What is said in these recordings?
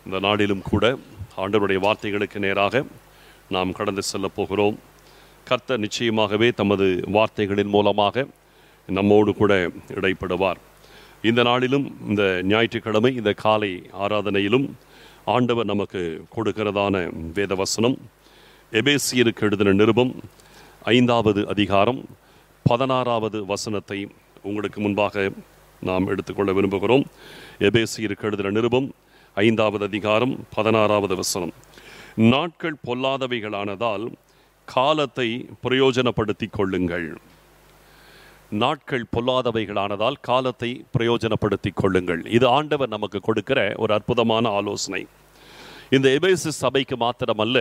இந்த நாளிலும் கூட ஆண்டவருடைய வார்த்தைகளுக்கு நேராக நாம் கடந்து செல்லப் போகிறோம் கர்த்தர் நிச்சயமாகவே தமது வார்த்தைகளின் மூலமாக நம்மோடு கூட இடைப்படுவார் இந்த நாளிலும் இந்த ஞாயிற்றுக்கிழமை இந்த காலை ஆராதனையிலும் ஆண்டவர் நமக்கு கொடுக்கிறதான வேத வசனம் எபேசியருக்கு எழுதின நிருபம் ஐந்தாவது அதிகாரம் பதினாறாவது வசனத்தை உங்களுக்கு முன்பாக நாம் எடுத்துக்கொள்ள விரும்புகிறோம் எபேசியருக்கு எழுதின நிருபம் ஐந்தாவது அதிகாரம் பதினாறாவது வசனம் நாட்கள் பொல்லாதவைகளானதால் காலத்தை பிரயோஜனப்படுத்திக் கொள்ளுங்கள் நாட்கள் பொல்லாதவைகளானதால் காலத்தை பிரயோஜனப்படுத்திக் கொள்ளுங்கள் இது ஆண்டவர் நமக்கு கொடுக்கிற ஒரு அற்புதமான ஆலோசனை இந்த எபேசு சபைக்கு மாத்திரமல்ல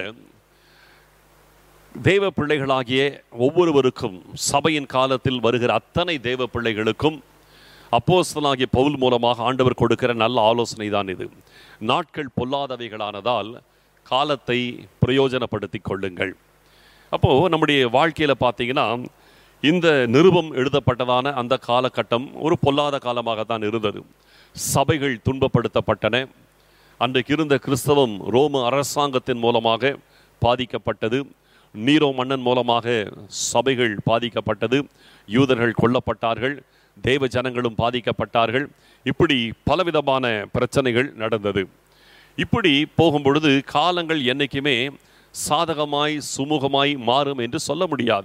தேவ பிள்ளைகளாகிய ஒவ்வொருவருக்கும் சபையின் காலத்தில் வருகிற அத்தனை தேவ பிள்ளைகளுக்கும் அப்போஸ்தலனாகிய பவுல் மூலமாக ஆண்டவர் கொடுக்கிற நல்ல ஆலோசனை தான் இது நாட்கள் பொல்லாதவைகளானதால் காலத்தை பிரயோஜனப்படுத்திக் கொள்ளுங்கள் அப்போ நம்முடைய வாழ்க்கையில பார்த்தீங்கன்னா இந்த நிருபம் எழுதப்பட்டதான அந்த காலகட்டம் ஒரு பொல்லாத காலமாக தான் இருந்தது சபைகள் துன்பப்படுத்தப்பட்டன அன்றைக்கு இருந்த கிறிஸ்தவம் ரோம அரசாங்கத்தின் மூலமாக பாதிக்கப்பட்டது நீரோ மன்னன் மூலமாக சபைகள் பாதிக்கப்பட்டது யூதர்கள் கொல்லப்பட்டார்கள் தேவ ஜனங்களும் பாதிக்கப்பட்டார்கள் இப்படி பலவிதமான பிரச்சனைகள் நடந்தது இப்படி போகும் பொழுது காலங்கள் என்னைக்குமே சாதகமாய் சுமூகமாய் மாறும் என்று சொல்ல முடியாது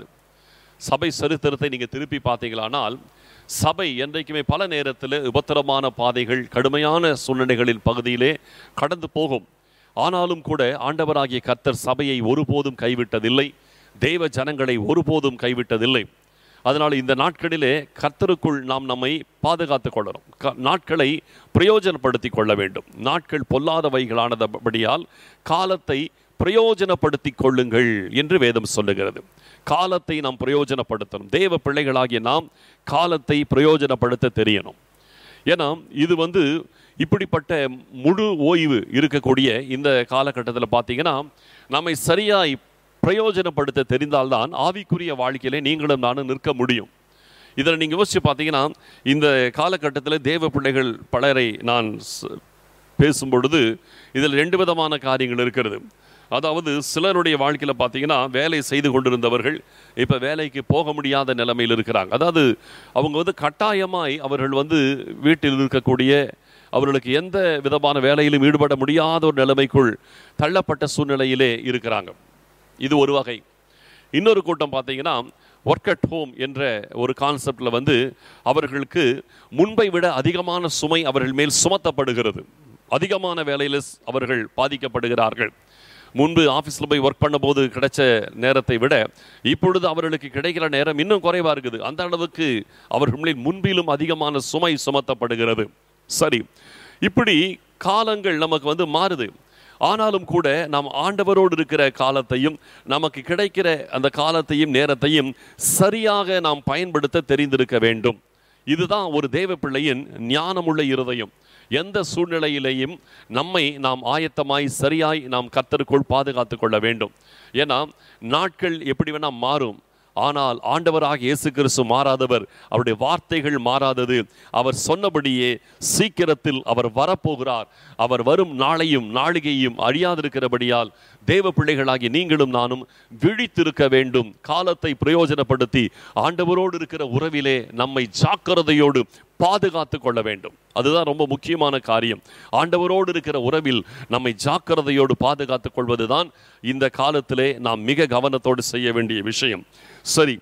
சபை சரித்திரத்தை நீங்கள் திருப்பி பார்த்தீங்களானால் சபை என்றைக்குமே பல நேரத்தில் உபத்திரமான பாதைகள் கடுமையான சூழ்நிலைகளின் பகுதியிலே கடந்து போகும் ஆனாலும் கூட ஆண்டவராகிய கர்த்தர் சபையை ஒருபோதும் கைவிட்டதில்லை தெய்வ ஜனங்களை ஒருபோதும் கைவிட்டதில்லை அதனால் இந்த நாட்களிலே கர்த்தருக்குள் நாம் நம்மை பாதுகாத்துக் கொள்ளணும் க- நாட்களை பிரயோஜனப்படுத்தி கொள்ள வேண்டும் நாட்கள் பொல்லாதவைகளானபடியால் காலத்தை பிரயோஜனப்படுத்திக் கொள்ளுங்கள் என்று வேதம் சொல்லுகிறது காலத்தை நாம் பிரயோஜனப்படுத்தணும் தேவ பிள்ளைகளாகிய நாம் காலத்தை பிரயோஜனப்படுத்த தெரியணும் ஏன்னா இது வந்து இப்படிப்பட்ட முழு ஓய்வு இருக்கக்கூடிய இந்த காலகட்டத்தில் பார்த்தீங்கன்னா நம்மை சரியாய் பிரயோஜனப்படுத்த தெரிந்தால்தான் ஆவிக்குரிய வாழ்க்கையிலே நீங்களும் நானும் நிற்க முடியும் இதில் நீங்கள் யோசிச்சு பார்த்தீங்கன்னா இந்த காலகட்டத்தில் தேவ பிள்ளைகள் பலரை நான் ஸ்- பேசும் பொழுது இதில் ரெண்டு விதமான காரியங்கள் இருக்கிறது அதாவது சிலருடைய வாழ்க்கையில் பார்த்தீங்கன்னா வேலை செய்து கொண்டிருந்தவர்கள் இப்போ வேலைக்கு போக முடியாத நிலைமையில் இருக்கிறாங்க அதாவது அவங்க வந்து கட்டாயமாய் அவர்கள் வந்து வீட்டில் இருக்கக்கூடிய அவர்களுக்கு எந்த விதமான வேலையிலும் ஈடுபட முடியாத ஒரு நிலைமைக்குள் தள்ளப்பட்ட சூழ்நிலையிலே இருக்கிறாங்க இது ஒரு வகை இன்னொரு கூட்டம் பார்த்தீங்கன்னா ஒர்க் அட் ஹோம் என்ற ஒரு கான்செப்டில் வந்து அவர்களுக்கு முன்பை விட அதிகமான சுமை அவர்கள் மேல் சுமத்தப்படுகிறது அதிகமான வேலையில் ஸ்- அவர்கள் பாதிக்கப்படுகிறார்கள் முன்பு ஆஃபீஸில் போய் ஒர்க் பண்ணும்போது கிடைச்ச நேரத்தை விட இப்பொழுது அவர்களுக்கு கிடைக்கிற நேரம் இன்னும் குறைவாக இருக்குது அந்த அளவுக்கு அவர்களின் முன்பிலும் அதிகமான சுமை சுமத்தப்படுகிறது சரி இப்படி காலங்கள் நமக்கு வந்து மாறுது ஆனாலும் கூட நாம் ஆண்டவரோடு இருக்கிற காலத்தையும் நமக்கு கிடைக்கிற அந்த காலத்தையும் நேரத்தையும் சரியாக நாம் பயன்படுத்த தெரிந்திருக்க வேண்டும் இதுதான் ஒரு தேவ பிள்ளையின் ஞானமுள்ள இருதயம் எந்த சூழ்நிலையிலேயும் நம்மை நாம் ஆயத்தமாய் சரியாய் நாம் கர்த்தருக்குள் பாதுகாத்துக் கொள்ள வேண்டும் ஏன்னா நாட்கள் எப்படி வேணா மாறும் ஆனால் ஆண்டவராக இயேசு கிறிஸ்து மாறாதவர் அவருடைய வார்த்தைகள் மாறாதது அவர் சொன்னபடியே சீக்கிரத்தில் அவர் வரப்போகிறார் அவர் வரும் நாளையும் நாளிகையும் அழியாதிருக்கிறபடியால் தேவ பிள்ளைகளாகி நீங்களும் நானும் விழித்திருக்க வேண்டும் காலத்தை பிரயோஜனப்படுத்தி ஆண்டவரோடு இருக்கிற உறவிலே நம்மை ஜாக்கிரதையோடு பாதுகாத்து கொள்ள வேண்டும் அதுதான் ரொம்ப முக்கியமான காரியம் ஆண்டவரோடு இருக்கிற உறவில் நம்மை ஜாக்கிரதையோடு பாதுகாத்துக் கொள்வதுதான் இந்த காலத்திலே நாம் மிக கவனத்தோடு செய்ய வேண்டிய விஷயம் சரி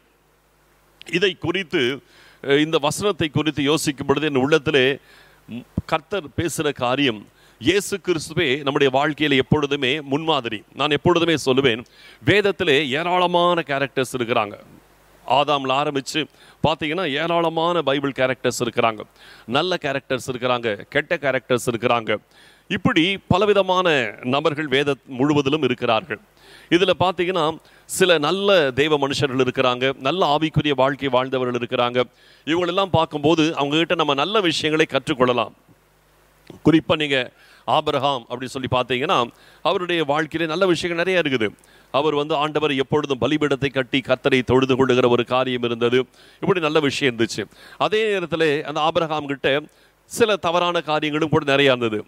இதை குறித்து அஹ், இந்த வசனத்தை குறித்து யோசிக்கும் பொழுது என் உள்ளத்திலே ம், கர்த்தர் பேசுகிற காரியம் இயேசு கிறிஸ்துவே நம்முடைய வாழ்க்கையில் எப்பொழுதுமே முன்மாதிரி நான் எப்பொழுதுமே சொல்லுவேன் வேதத்திலே ஏராளமான கேரக்டர்ஸ் இருக்கிறாங்க ஆதாம்ல ஆரம்பிச்சு பார்த்தீங்கன்னா ஏராளமான பைபிள் கேரக்டர்ஸ் இருக்கிறாங்க நல்ல கேரக்டர்ஸ் இருக்கிறாங்க கெட்ட கேரக்டர்ஸ் இருக்கிறாங்க இப்படி பலவிதமான நபர்கள் வேத முழுவதிலும் இருக்கிறார்கள் இதில் பார்த்தீங்கன்னா சில நல்ல தெய்வ மனுஷர்கள் இருக்கிறாங்க நல்ல ஆவிக்குரிய வாழ்க்கை வாழ்ந்தவர்கள் இருக்கிறாங்க இவங்களெல்லாம் பார்க்கும்போது அவங்க கிட்ட நம்ம நல்ல விஷயங்களை கற்றுக்கொள்ளலாம் குறிப்பாக நீங்கள் ஆபிரகாம் அப்படி சொல்லி பார்த்தீங்கன்னா அவருடைய வாழ்க்கையிலே நல்ல விஷயங்கள் நிறைய இருக்குது அவர் வந்து ஆண்டவர் எப்பொழுதும் பலிபீடத்தை கட்டி கத்தரை தொழுது கொள்ளுகிற ஒரு காரியம் இருந்தது இப்படி நல்ல விஷயம் இருந்துச்சு அதே நேரத்தில் அந்த ஆபிரகாம் கிட்ட சில தவறான காரியங்களும் கூட நிறைய இருந்தது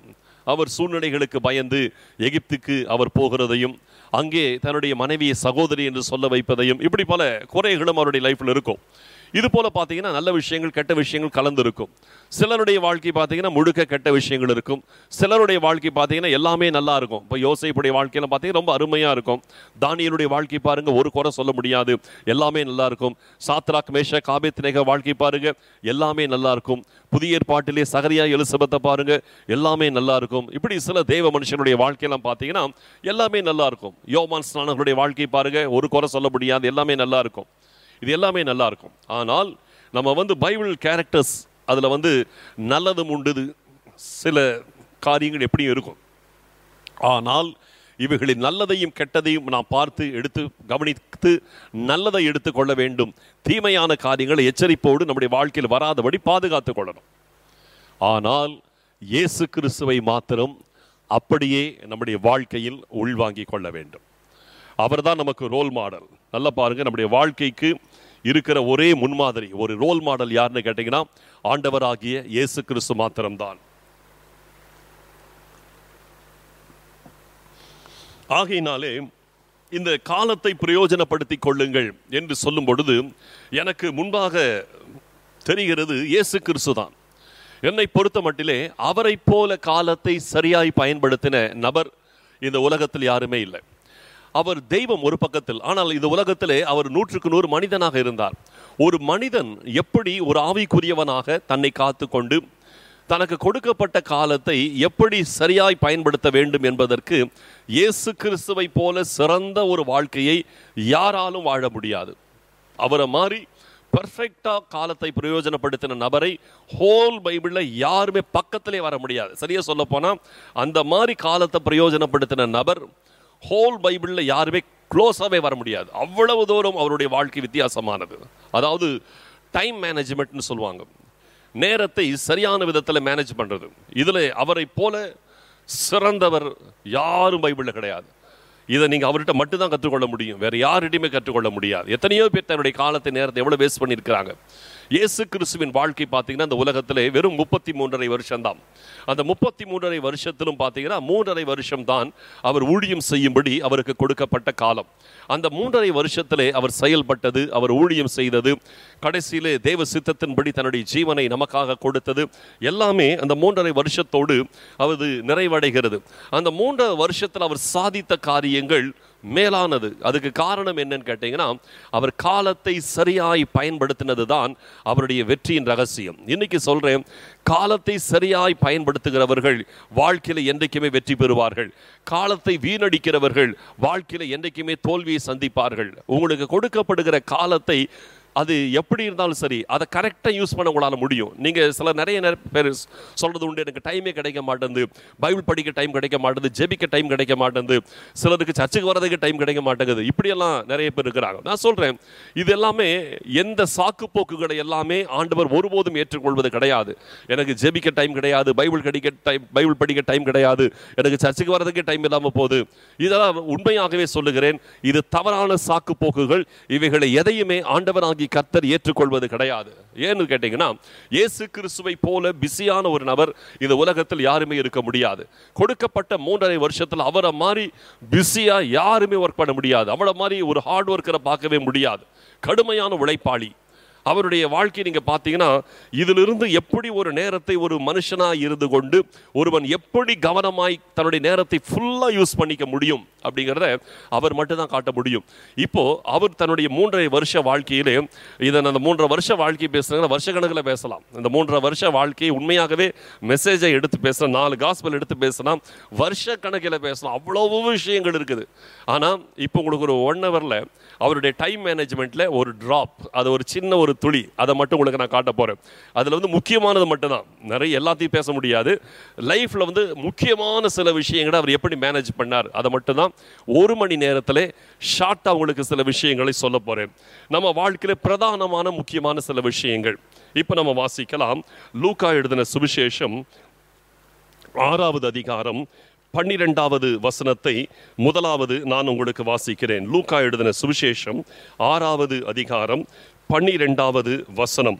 அவர் சூழ்நிலைகளுக்கு பயந்து எகிப்துக்கு அவர் போகிறதையும் அங்கே தன்னுடைய மனைவியை சகோதரி என்று சொல்ல வைப்பதையும் இப்படி பல குறைகளும் அவருடைய லைஃப்ல இருக்கும் இது போல பார்த்தீங்கன்னா நல்ல விஷயங்கள் கெட்ட விஷயங்கள் கலந்து இருக்கும் சிலருடைய வாழ்க்கை பார்த்தீங்கன்னா முழுக்க கெட்ட விஷயங்கள் இருக்கும் சிலருடைய வாழ்க்கை பார்த்தீங்கன்னா எல்லாமே நல்லா இருக்கும் இப்போ யோசைப்புடைய வாழ்க்கையில பார்த்தீங்கன்னா ரொம்ப அருமையா இருக்கும் தானியலுடைய வாழ்க்கை பாருங்க ஒரு குறை சொல்ல முடியாது எல்லாமே நல்லா இருக்கும் சாத்ராக் மேஷ காபேத்னேக வாழ்க்கை பாருங்க எல்லாமே நல்லா இருக்கும் புதிய ஏற்பாட்டிலே சகரியா எலிசபெத்தை பாருங்க எல்லாமே நல்லா இருக்கும் இப்படி சில தேவ மனுஷனுடைய வாழ்க்கையெல்லாம் பார்த்தீங்கன்னா எல்லாமே நல்லா இருக்கும் யோமான் ஸ்நானங்களுடைய வாழ்க்கை பாருங்க ஒரு குறை சொல்ல முடியாது எல்லாமே நல்லா இருக்கும் இது எல்லாமே நல்லா இருக்கும் ஆனால் நம்ம வந்து பைபிள் கேரக்டர்ஸ் அதில் வந்து நல்லதும் உண்டு சில காரியங்கள் எப்படியும் இருக்கும் ஆனால் இவைகளின் நல்லதையும் கெட்டதையும் நாம் பார்த்து எடுத்து கவனித்து நல்லதை எடுத்துக்கொள்ள வேண்டும் தீமையான காரியங்களை எச்சரிப்போடு நம்முடைய வாழ்க்கையில் வராதபடி பாதுகாத்துக் கொள்ளணும் ஆனால் இயேசு கிறிஸ்துவை மாத்திரம் அப்படியே நம்முடைய வாழ்க்கையில் உள்வாங்கிக் கொள்ள வேண்டும் அவர்தான் நமக்கு ரோல் மாடல் நல்லா பாருங்க நம்முடைய வாழ்க்கைக்கு இருக்கிற ஒரே முன்மாதிரி ஒரு ரோல் மாடல் யாருன்னு கேட்டீங்கன்னா ஆண்டவராகிய இயேசு கிறிஸ்து மாத்திரம்தான் ஆகையினாலே இந்த காலத்தை பிரயோஜனப்படுத்திக் கொள்ளுங்கள் என்று சொல்லும் பொழுது எனக்கு முன்பாக தெரிகிறது இயேசு கிறிஸ்து தான் என்னை பொறுத்த மட்டிலே அவரைப் போல காலத்தை சரியாய் பயன்படுத்தின நபர் இந்த உலகத்தில் யாருமே இல்லை அவர் தெய்வம் ஒரு பக்கத்தில் ஆனால் இந்த உலகத்திலே அவர் நூற்றுக்கு நூறு மனிதனாக இருந்தார் ஒரு மனிதன் எப்படி ஒரு ஆவிக்குரியவனாக தன்னை காத்து கொண்டு தனக்கு கொடுக்கப்பட்ட காலத்தை எப்படி சரியாய் பயன்படுத்த வேண்டும் என்பதற்கு இயேசு கிறிஸ்துவை போல சிறந்த ஒரு வாழ்க்கையை யாராலும் வாழ முடியாது அவரை மாதிரி பர்ஃபெக்டாக காலத்தை பிரயோஜனப்படுத்தின நபரை ஹோல் பைபிளில் யாருமே பக்கத்திலே வர முடியாது சரியா சொல்ல போனால் அந்த மாதிரி காலத்தை பிரயோஜனப்படுத்தின நபர் ஹோல் பைபிளில் யாருமே க்ளோஸாகவே வர முடியாது அவ்வளவு தூரம் அவருடைய வாழ்க்கை வித்தியாசமானது அதாவது டைம் மேனேஜ்மெண்ட்னு சொல்லுவாங்க நேரத்தை சரியான விதத்தில் மேனேஜ் பண்ணுறது இதில் அவரை போல சிறந்தவர் யாரும் பைபிளில் கிடையாது இதை நீங்கள் அவர்கிட்ட மட்டும்தான் கற்றுக்கொள்ள முடியும் வேற யார்கிட்டையுமே கற்றுக்கொள்ள முடியாது எத்தனையோ பேர் தன்னுடைய காலத்தை நேரத்தை எவ்வளோ வேஸ்ட் பண்ணியிருக்கிறாங்க இயேசு கிறிஸ்துவின் வாழ்க்கை பார்த்தீங்கன்னா அந்த உலகத்திலே வெறும் முப்பத்தி மூன்றரை வருஷம்தான் அந்த முப்பத்தி மூன்றரை வருஷத்திலும் பார்த்தீங்கன்னா மூன்றரை வருஷம் தான் அவர் ஊழியம் செய்யும்படி அவருக்கு கொடுக்கப்பட்ட காலம் அந்த மூன்றரை வருஷத்திலே அவர் செயல்பட்டது அவர் ஊழியம் செய்தது கடைசியிலே தேவ சித்தத்தின்படி தன்னுடைய ஜீவனை நமக்காக கொடுத்தது எல்லாமே அந்த மூன்றரை வருஷத்தோடு அது நிறைவடைகிறது அந்த மூன்றரை வருஷத்தில் அவர் சாதித்த காரியங்கள் மேலானது அதுக்கு காரணம் என்னன்னு கேட்டீங்கன்னா அவர் காலத்தை சரியாய் பயன்படுத்தினது தான் அவருடைய வெற்றியின் ரகசியம் இன்னைக்கு சொல்றேன் காலத்தை சரியாய் பயன்படுத்துகிறவர்கள் வாழ்க்கையில என்றைக்குமே வெற்றி பெறுவார்கள் காலத்தை வீணடிக்கிறவர்கள் வாழ்க்கையில என்றைக்குமே தோல்வியை சந்திப்பார்கள் உங்களுக்கு கொடுக்கப்படுகிற காலத்தை அது எப்படி இருந்தாலும் சரி அதை கரெக்டாக யூஸ் பண்ண உங்களால் முடியும் நீங்கள் சில நிறைய நேர பேர் சொல்கிறது உண்டு எனக்கு டைமே கிடைக்க மாட்டேங்குது பைபிள் படிக்க டைம் கிடைக்க மாட்டேங்குது ஜெபிக்க டைம் கிடைக்க மாட்டேங்குது சிலருக்கு சர்ச்சுக்கு வரதுக்கு டைம் கிடைக்க மாட்டேங்குது இப்படியெல்லாம் நிறைய பேர் இருக்கிறாங்க நான் சொல்கிறேன் இது எல்லாமே எந்த சாக்கு போக்குகளை எல்லாமே ஆண்டவர் ஒருபோதும் ஏற்றுக்கொள்வது கிடையாது எனக்கு ஜெபிக்க டைம் கிடையாது பைபிள் கிடைக்க டைம் பைபிள் படிக்க டைம் கிடையாது எனக்கு சர்ச்சுக்கு வரதுக்கே டைம் இல்லாமல் போகுது இதெல்லாம் உண்மையாகவே சொல்லுகிறேன் இது தவறான சாக்கு போக்குகள் இவைகளை எதையுமே ஆண்டவராகி கர்த்தர் ஏற்றுக்கொள்வது கிடையாது ஏன்னு கேட்டீங்கன்னா இயேசு கிறிஸ்துவை போல பிஸியான ஒரு நபர் இந்த உலகத்தில் யாருமே இருக்க முடியாது கொடுக்கப்பட்ட மூன்றரை வருஷத்தில் அவரை மாதிரி பிஸியா யாருமே ஒர்க் பண்ண முடியாது அவளை மாதிரி ஒரு ஹார்ட் ஒர்க்கரை பார்க்கவே முடியாது கடுமையான உழைப்பாளி அவருடைய வாழ்க்கை நீங்க பார்த்தீங்கன்னா இதிலிருந்து எப்படி ஒரு நேரத்தை ஒரு மனுஷனாய் இருந்து கொண்டு ஒருவன் எப்படி கவனமாய் தன்னுடைய நேரத்தை ஃபுல்லா யூஸ் பண்ணிக்க முடியும் அப்படிங்கிறத அவர் மட்டும்தான் காட்ட முடியும் இப்போ அவர் தன்னுடைய மூன்றரை வருஷ வாழ்க்கையிலே இதை அந்த மூன்றரை வருஷ வாழ்க்கை பேசுறாங்க வருஷக்கணக்கில் பேசலாம் இந்த மூன்றரை வருஷ வாழ்க்கையை உண்மையாகவே மெசேஜை எடுத்து பேசலாம் நாலு காஸ்பல் எடுத்து பேசலாம் வருஷ கணக்கில் பேசலாம் அவ்வளவு விஷயங்கள் இருக்குது ஆனால் இப்போ உங்களுக்கு ஒரு ஒன் ஹவரில் அவருடைய டைம் மேனேஜ்மெண்ட்டில் ஒரு ட்ராப் அது ஒரு சின்ன ஒரு துளி அதை மட்டும் உங்களுக்கு நான் காட்ட போகிறேன் அதில் வந்து முக்கியமானது மட்டும்தான் நிறைய எல்லாத்தையும் பேச முடியாது லைஃப்பில் வந்து முக்கியமான சில விஷயங்களை அவர் எப்படி மேனேஜ் பண்ணார் அதை மட்டும்தான் ஒரு மணி நேரத்தில் ஷார்ட்டாக உங்களுக்கு சில விஷயங்களை சொல்ல போகிறேன் நம்ம வாழ்க்கையில் பிரதானமான முக்கியமான சில விஷயங்கள் இப்போ நம்ம வாசிக்கலாம் லூக்கா எழுதின சுவிசேஷம் ஆறாவது அதிகாரம் பன்னிரெண்டாவது வசனத்தை முதலாவது நான் உங்களுக்கு வாசிக்கிறேன் லூக்கா எழுதின சுவிசேஷம் ஆறாவது அதிகாரம் பன்னிரெண்டாவது வசனம்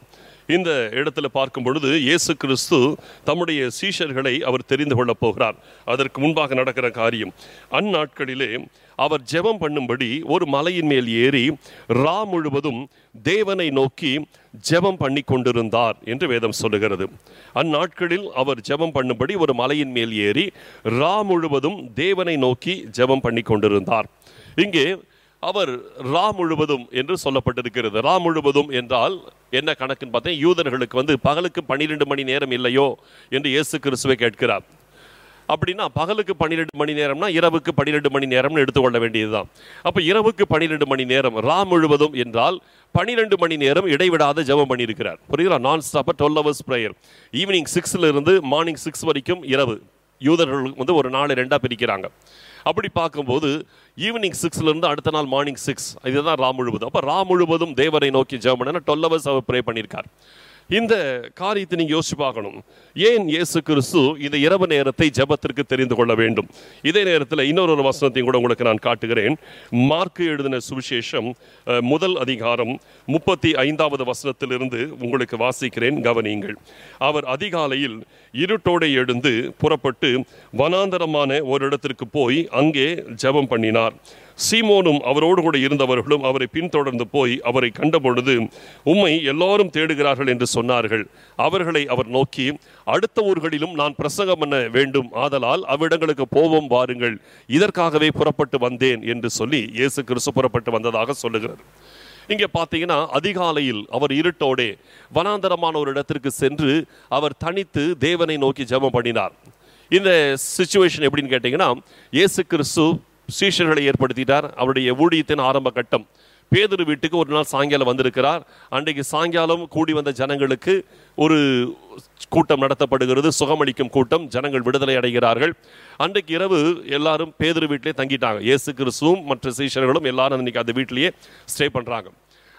இந்த இடத்துல பார்க்கும் பொழுது இயேசு கிறிஸ்து தம்முடைய சீஷர்களை அவர் தெரிந்து கொள்ளப் போகிறார் அதற்கு முன்பாக நடக்கிற காரியம் அந்நாட்களிலே அவர் ஜெபம் பண்ணும்படி ஒரு மலையின் மேல் ஏறி ரா முழுவதும் தேவனை நோக்கி ஜெபம் பண்ணி கொண்டிருந்தார் என்று வேதம் சொல்லுகிறது அந்நாட்களில் அவர் ஜெபம் பண்ணும்படி ஒரு மலையின் மேல் ஏறி ரா முழுவதும் தேவனை நோக்கி ஜெபம் பண்ணி கொண்டிருந்தார் இங்கே அவர் ரா முழுவதும் என்று சொல்லப்பட்டிருக்கிறது ரா முழுவதும் என்றால் என்ன கணக்குன்னு பார்த்தேன் யூதர்களுக்கு வந்து பகலுக்கு பன்னிரெண்டு மணி நேரம் இல்லையோ என்று இயேசு கிறிஸ்துவை கேட்கிறார் அப்படின்னா பகலுக்கு பன்னிரெண்டு மணி நேரம்னா இரவுக்கு பன்னிரெண்டு மணி நேரம்னு எடுத்துக்கொள்ள வேண்டியதுதான் அப்போ இரவுக்கு பன்னிரெண்டு மணி நேரம் ரா முழுவதும் என்றால் பன்னிரெண்டு மணி நேரம் இடைவிடாத ஜெபம் பண்ணியிருக்கிறார் புரியுதா நான் ஸ்டாப்பாக டுவெல் ஹவர்ஸ் ப்ரேயர் ஈவினிங் சிக்ஸ்ல இருந்து மார்னிங் சிக்ஸ் வரைக்கும் இரவு யூதர்கள் வந்து ஒரு நாள் ரெண்டாக பிரிக்கிறாங்க அப்படி பார்க்கும்போது ஈவினிங் சிக்ஸ்ல இருந்து அடுத்த நாள் மார்னிங் சிக்ஸ் இதுதான் ரா முழுவதும் அப்போ ரா முழுவதும் தேவரை நோக்கி ஜெபம் பண்ண டுவெல் ஹவர்ஸ் அவர் ப்ரே பண்ணியிருக்கார் இந்த காரியத்தை நீங்க யோசிச்சு பார்க்கணும் ஏன் இயேசு கிறிஸ்து இந்த இரவு நேரத்தை ஜெபத்திற்கு தெரிந்து கொள்ள வேண்டும் இதே நேரத்தில் இன்னொரு ஒரு வசனத்தையும் கூட உங்களுக்கு நான் காட்டுகிறேன் மார்க்கு எழுதின சுவிசேஷம் அஹ், முதல் அதிகாரம் முப்பத்தி ஐந்தாவது வசனத்திலிருந்து உங்களுக்கு வாசிக்கிறேன் கவனியுங்கள் அவர் அதிகாலையில் இருட்டோடு எழுந்து புறப்பட்டு வனாந்தரமான ஒரு இடத்திற்கு போய் அங்கே ஜெபம் பண்ணினார் சீமோனும் அவரோடு கூட இருந்தவர்களும் அவரை பின்தொடர்ந்து போய் அவரை கண்டபொழுது உம்மை எல்லாரும் தேடுகிறார்கள் என்று சொன்னார்கள் அவர்களை அவர் நோக்கி அடுத்த ஊர்களிலும் நான் பிரசங்கம் பண்ண வேண்டும் ஆதலால் அவ்விடங்களுக்கு போவோம் வாருங்கள் இதற்காகவே புறப்பட்டு வந்தேன் என்று சொல்லி இயேசு கிறிஸ்து புறப்பட்டு வந்ததாக சொல்லுகிறது இங்கே பார்த்தீங்கன்னா அதிகாலையில் அவர் இருட்டோடே வனாந்தரமான ஒரு இடத்திற்கு சென்று அவர் தனித்து தேவனை நோக்கி ஜெபம் பண்ணினார் இந்த சுச்சுவேஷன் எப்படின்னு கேட்டிங்கன்னா இயேசு கிறிஸ்து சீஷர்களை ஏற்படுத்திட்டார் அவருடைய ஊழியத்தின் ஆரம்ப கட்டம் பேதுரு வீட்டுக்கு ஒரு நாள் சாயங்காலம் வந்திருக்கிறார் அன்றைக்கு சாயங்காலம் கூடி வந்த ஜனங்களுக்கு ஒரு கூட்டம் நடத்தப்படுகிறது சுகமளிக்கும் கூட்டம் ஜனங்கள் விடுதலை அடைகிறார்கள் அன்றைக்கு இரவு எல்லாரும் பேதுரு வீட்டிலே தங்கிட்டாங்க இயேசு கிறிஸ்துவும் மற்ற சீஷர்களும் எல்லாரும் இன்னைக்கு அந்த வீட்டிலேயே ஸ்டே பண்றாங்க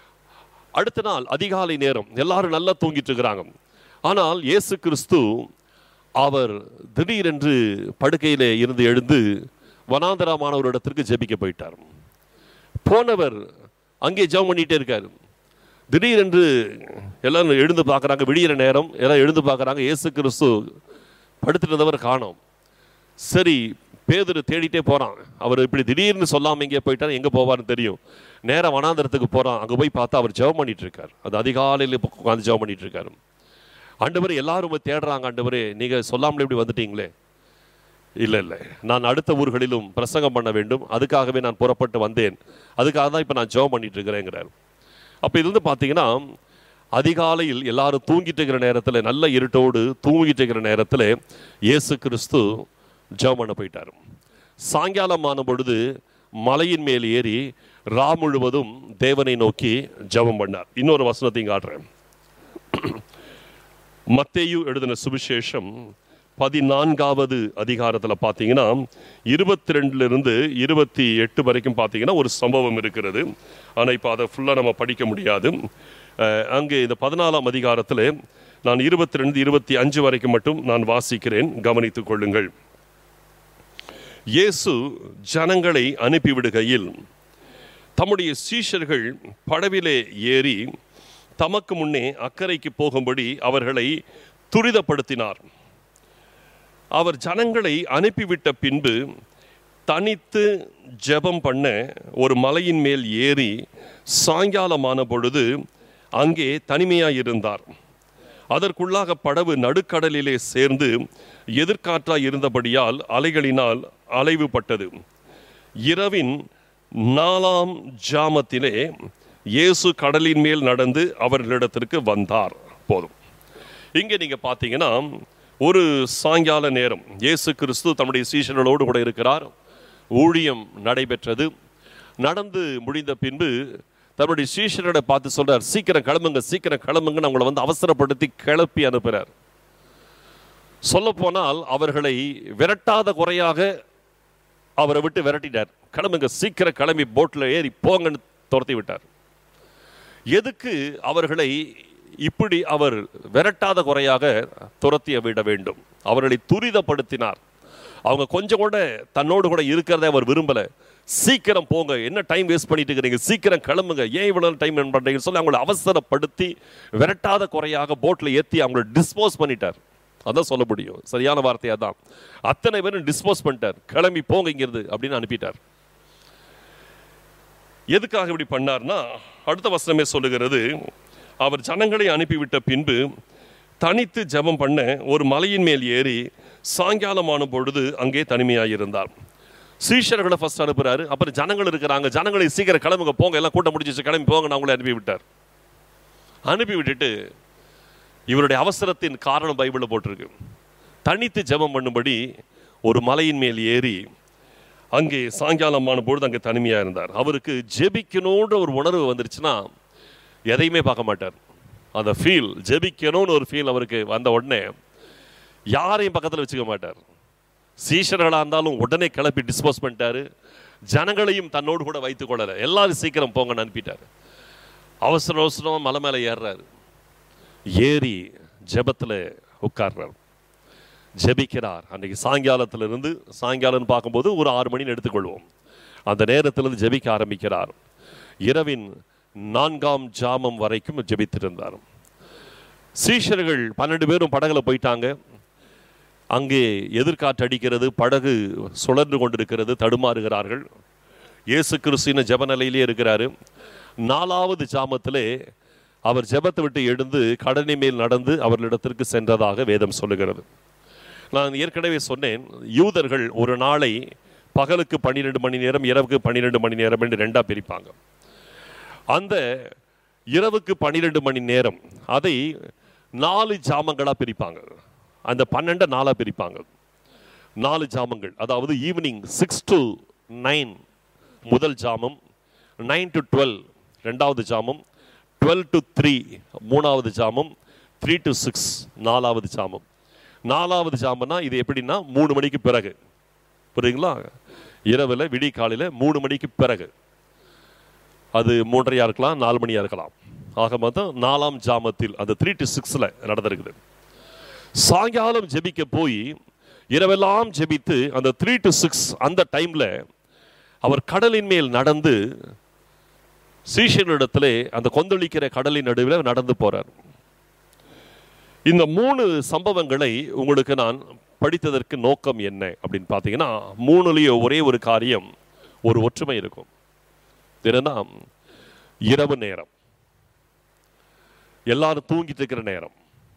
அடுத்த நாள் அதிகாலை நேரம் எல்லாரும் நல்லா தூங்கிட்டு இருக்கிறாங்க ஆனால் இயேசு கிறிஸ்து அவர் திடீரென்று படுக்கையிலே இருந்து எழுந்து வனாந்தரமான ஒரு இடத்திற்கு ஜெபிக்க போயிட்டார் போனவர் அங்கே ஜெபம் பண்ணிட்டே இருக்காரு திடீரென்று எல்லாரும் எழுந்து பார்க்குறாங்க விடியிற நேரம் எல்லாம் எழுந்து பார்க்குறாங்க இயேசு கிறிஸ்து படுத்துட்டு இருந்தவர் காணோம் சரி பேதுரு தேடிட்டே போறான் அவர் இப்படி திடீர்னு சொல்லாம எங்கே போயிட்டாரு எங்க போவார்னு தெரியும் நேரா வனாந்தரத்துக்கு போறான் அங்க போய் பார்த்தா அவர் ஜெபம் பண்ணிட்டு இருக்கார் அது அதிகாலையில் உட்காந்து ஜெபம் பண்ணிட்டு இருக்காரு ஆண்டவரே எல்லாரும் உம்மை தேடுறாங்க ஆண்டவரே நீங்க சொல்லாமலே இப்படி வந்துட்டீங்களே இல்ல இல்ல நான் அடுத்த ஊர்களிலும் பிரசங்கம் பண்ண வேண்டும் அதுக்காகவே நான் புறப்பட்டு வந்தேன் அதுக்காக தான் இப்ப நான் ஜெபம் பண்ணிட்டு இருக்கிறேங்கிறார் அப்ப இது வந்து பாத்தீங்கன்னா அதிகாலையில் எல்லாரும் தூங்கிட்டு இருக்கிற நேரத்தில் நல்ல இருட்டோடு தூங்கிட்டு இருக்கிற நேரத்தில் இயேசு கிறிஸ்து ஜெபம் பண்ண போயிட்டார் சாயங்காலம் ஆன பொழுது மலையின் மேல் ஏறி ரா முழுவதும் தேவனை நோக்கி ஜெபம் பண்ணார் இன்னொரு வசனத்தையும் காட்டுறேன் மத்தேயு எழுதின சுவிசேஷம் பதினான்காவது அதிகாரத்தில் பார்த்தீங்கன்னா இருபத்தி ரெண்டுலேருந்து இருபத்தி எட்டு வரைக்கும் பார்த்தீங்கன்னா ஒரு சம்பவம் இருக்கிறது ஆனால் இப்போ அதை ஃபுல்லாக நம்ம படிக்க முடியாது அஹ், அங்கே இந்த பதினாலாம் அதிகாரத்தில் நான் இருபத்தி ரெண்டு இருபத்தி அஞ்சு வரைக்கும் மட்டும் நான் வாசிக்கிறேன் கவனித்துக் கொள்ளுங்கள் இயேசு ஜனங்களை அனுப்பிவிடுகையில் தம்முடைய சீஷர்கள் படவிலே ஏறி தமக்கு முன்னே அக்கறைக்கு போகும்படி அவர்களை துரிதப்படுத்தினார் அவர் ஜனங்களை அனுப்பிவிட்ட பின்பு தனித்து ஜெபம் பண்ண ஒரு மலையின் மேல் ஏறி சாயங்காலமான பொழுது அங்கே தனிமையாய் இருந்தார் அதற்குள்ளாக படவு நடுக்கடலிலே சேர்ந்து எதிர்காற்றாய் இருந்தபடியால் அலைகளினால் அலைவுபட்டது இரவின் நாலாம் ஜாமத்திலே இயேசு கடலின் மேல் நடந்து அவர்களிடத்திற்கு வந்தார் போதும் இங்கே நீங்க பார்த்தீங்கன்னா ஒரு சாயங்கால நேரம் இயேசு கிறிஸ்து தம்முடைய சீஷர்களோடு கூட இருக்கிறார் ஊழியம் நடைபெற்றது நடந்து முடிந்த பின்பு தன்னுடைய சீஷர்களை பார்த்து சொல்றார் சீக்கிரம் கிளம்புங்க சீக்கிரம் கிளம்புங்கன்னு அவங்கள வந்து அவசரப்படுத்தி கிளப்பி அனுப்புறார் சொல்ல போனால் அவர்களை விரட்டாத குறையாக அவரை விட்டு விரட்டிட்டார் கிளம்புங்க சீக்கிரம் கிளம்பி போட்டில் ஏறி போங்கன்னு துரத்தி விட்டார் எதுக்கு அவர்களை இப்படி அவர் விரட்டாத குறையாக துரத்திய விட வேண்டும் அவர்களை துரிதப்படுத்தினார் அவங்க கொஞ்சம் கூட தன்னோடு கூட இருக்கிறதை அவர் விரும்பல சீக்கிரம் போங்க என்ன டைம் வேஸ்ட் பண்ணிட்டு இருக்கிறீங்க சீக்கிரம் கிளம்புங்க ஏன் இவ்வளவு டைம் பண்றீங்கன்னு சொல்லி அவங்களை அவசரப்படுத்தி விரட்டாத குறையாக போட்ல ஏத்தி அவங்களை டிஸ்போஸ் பண்ணிட்டார் அதான் சொல்ல முடியும் சரியான வார்த்தையா தான் அத்தனை பேரும் டிஸ்போஸ் பண்ணிட்டார் கிளம்பி போங்க இங்கிருந்து அப்படின்னு அனுப்பிட்டார் எதுக்காக இப்படி பண்ணார்னா அடுத்த வசனமே சொல்லுகிறது அவர் ஜனங்களை அனுப்பிவிட்ட பின்பு தனித்து ஜெபம் பண்ண ஒரு மலையின் மேல் ஏறி சாயங்காலமான பொழுது அங்கே தனிமையாயிருந்தார் சீஷர்களை ஃபர்ஸ்ட் அனுப்புறாரு அப்புறம் ஜனங்கள் இருக்கிறாங்க ஜனங்களை சீக்கிரம் கிளம்புங்க போங்க எல்லாம் கூட்டம் முடிச்சிச்சு கிளம்பி போங்க நான் உங்களை அனுப்பி விட்டார் அனுப்பி விட்டுட்டு இவருடைய அவசரத்தின் காரணம் பைபிளில் போட்டிருக்கு தனித்து ஜெபம் பண்ணும்படி ஒரு மலையின் மேல் ஏறி அங்கே சாயங்காலமான பொழுது அங்கே தனிமையாக இருந்தார் அவருக்கு ஜெபிக்கணுன்ற ஒரு உணர்வு வந்துருச்சுன்னா எதையுமே பார்க்க மாட்டார் அந்த ஃபீல் ஜெபிக்கணும்னு ஒரு ஃபீல் அவருக்கு வந்த உடனே யாரையும் பக்கத்தில் வச்சுக்க மாட்டார் சீஷர்களாக இருந்தாலும் உடனே கிளப்பி டிஸ்போஸ் பண்ணிட்டாரு ஜனங்களையும் தன்னோடு கூட வைத்துக் கொள்ளல எல்லாரும் சீக்கிரம் போங்கன்னு அனுப்பிட்டார் அவசர அவசரமா மலை மேலே ஏறுறாரு ஏறி ஜெபத்துல உட்கார்றார் ஜெபிக்கிறார் அன்னைக்கு சாயங்காலத்துல இருந்து சாயங்காலம்னு பார்க்கும்போது ஒரு ஆறு மணின்னு எடுத்துக்கொள்வோம் அந்த நேரத்திலிருந்து ஜெபிக்க ஆரம்பிக்கிறார் இரவின் நான்காம் ஜாமம் வரைக்கும் ஜெபித்திருந்தார் சீஷர்கள் பன்னெண்டு பேரும் படகுல போயிட்டாங்க அங்கே எதிர்காற்று அடிக்கிறது படகு சுழன்று கொண்டிருக்கிறது தடுமாறுகிறார்கள் இயேசு கிறிஸ்தின ஜெப நிலையிலே இருக்கிறாரு நாலாவது ஜாமத்திலே அவர் ஜெபத்தை விட்டு எழுந்து கடனை மேல் நடந்து அவர்களிடத்திற்கு சென்றதாக வேதம் சொல்லுகிறது நான் ஏற்கனவே சொன்னேன் யூதர்கள் ஒரு நாளை பகலுக்கு பன்னிரெண்டு மணி நேரம் இரவுக்கு பன்னிரெண்டு மணி நேரம் என்று ரெண்டா பிரிப்பாங்க அந்த இரவுக்கு பன்னிரெண்டு மணி நேரம் அதை நாலு ஜாமங்களா பிரிப்பாங்க அந்த பன்னெண்டை நாலா பிரிப்பாங்க நாலு ஜாமங்கள் அதாவது ஈவினிங் சிக்ஸ் டு நைன் முதல் ஜாமம் நைன் டு டுவெல் ரெண்டாவது ஜாமம் டுவெல் டு த்ரீ மூணாவது ஜாமம் த்ரீ டு சிக்ஸ் நாலாவது ஜாமம் நாலாவது ஜாமம்னா இது எப்படின்னா மூணு மணிக்கு பிறகு புரியுங்களா இரவில் விடி காலையில் மூணு மணிக்கு பிறகு அது மூன்றரையா இருக்கலாம் நாலு மணியா இருக்கலாம் ஆக மொத்தம் நாலாம் ஜாமத்தில் அந்த த்ரீ டு சிக்ஸில் நடந்திருக்குது சாயங்காலம் ஜெபிக்க போய் இரவெல்லாம் ஜெபித்து அந்த த்ரீ டு சிக்ஸ் அந்த டைம்ல அவர் கடலின் மேல் நடந்து சீஷர்களிடத்திலே அந்த கொந்தளிக்கிற கடலின் நடுவில் நடந்து போறார் இந்த மூணு சம்பவங்களை உங்களுக்கு நான் படித்ததற்கு நோக்கம் என்ன அப்படின்னு பார்த்தீங்கன்னா மூணுலேயும் ஒரே ஒரு காரியம் ஒரு ஒற்றுமை இருக்கும் என்னன்னா இரவு நேரம் எல்லாரும் தூங்கிட்டு இருக்கிற நேரம்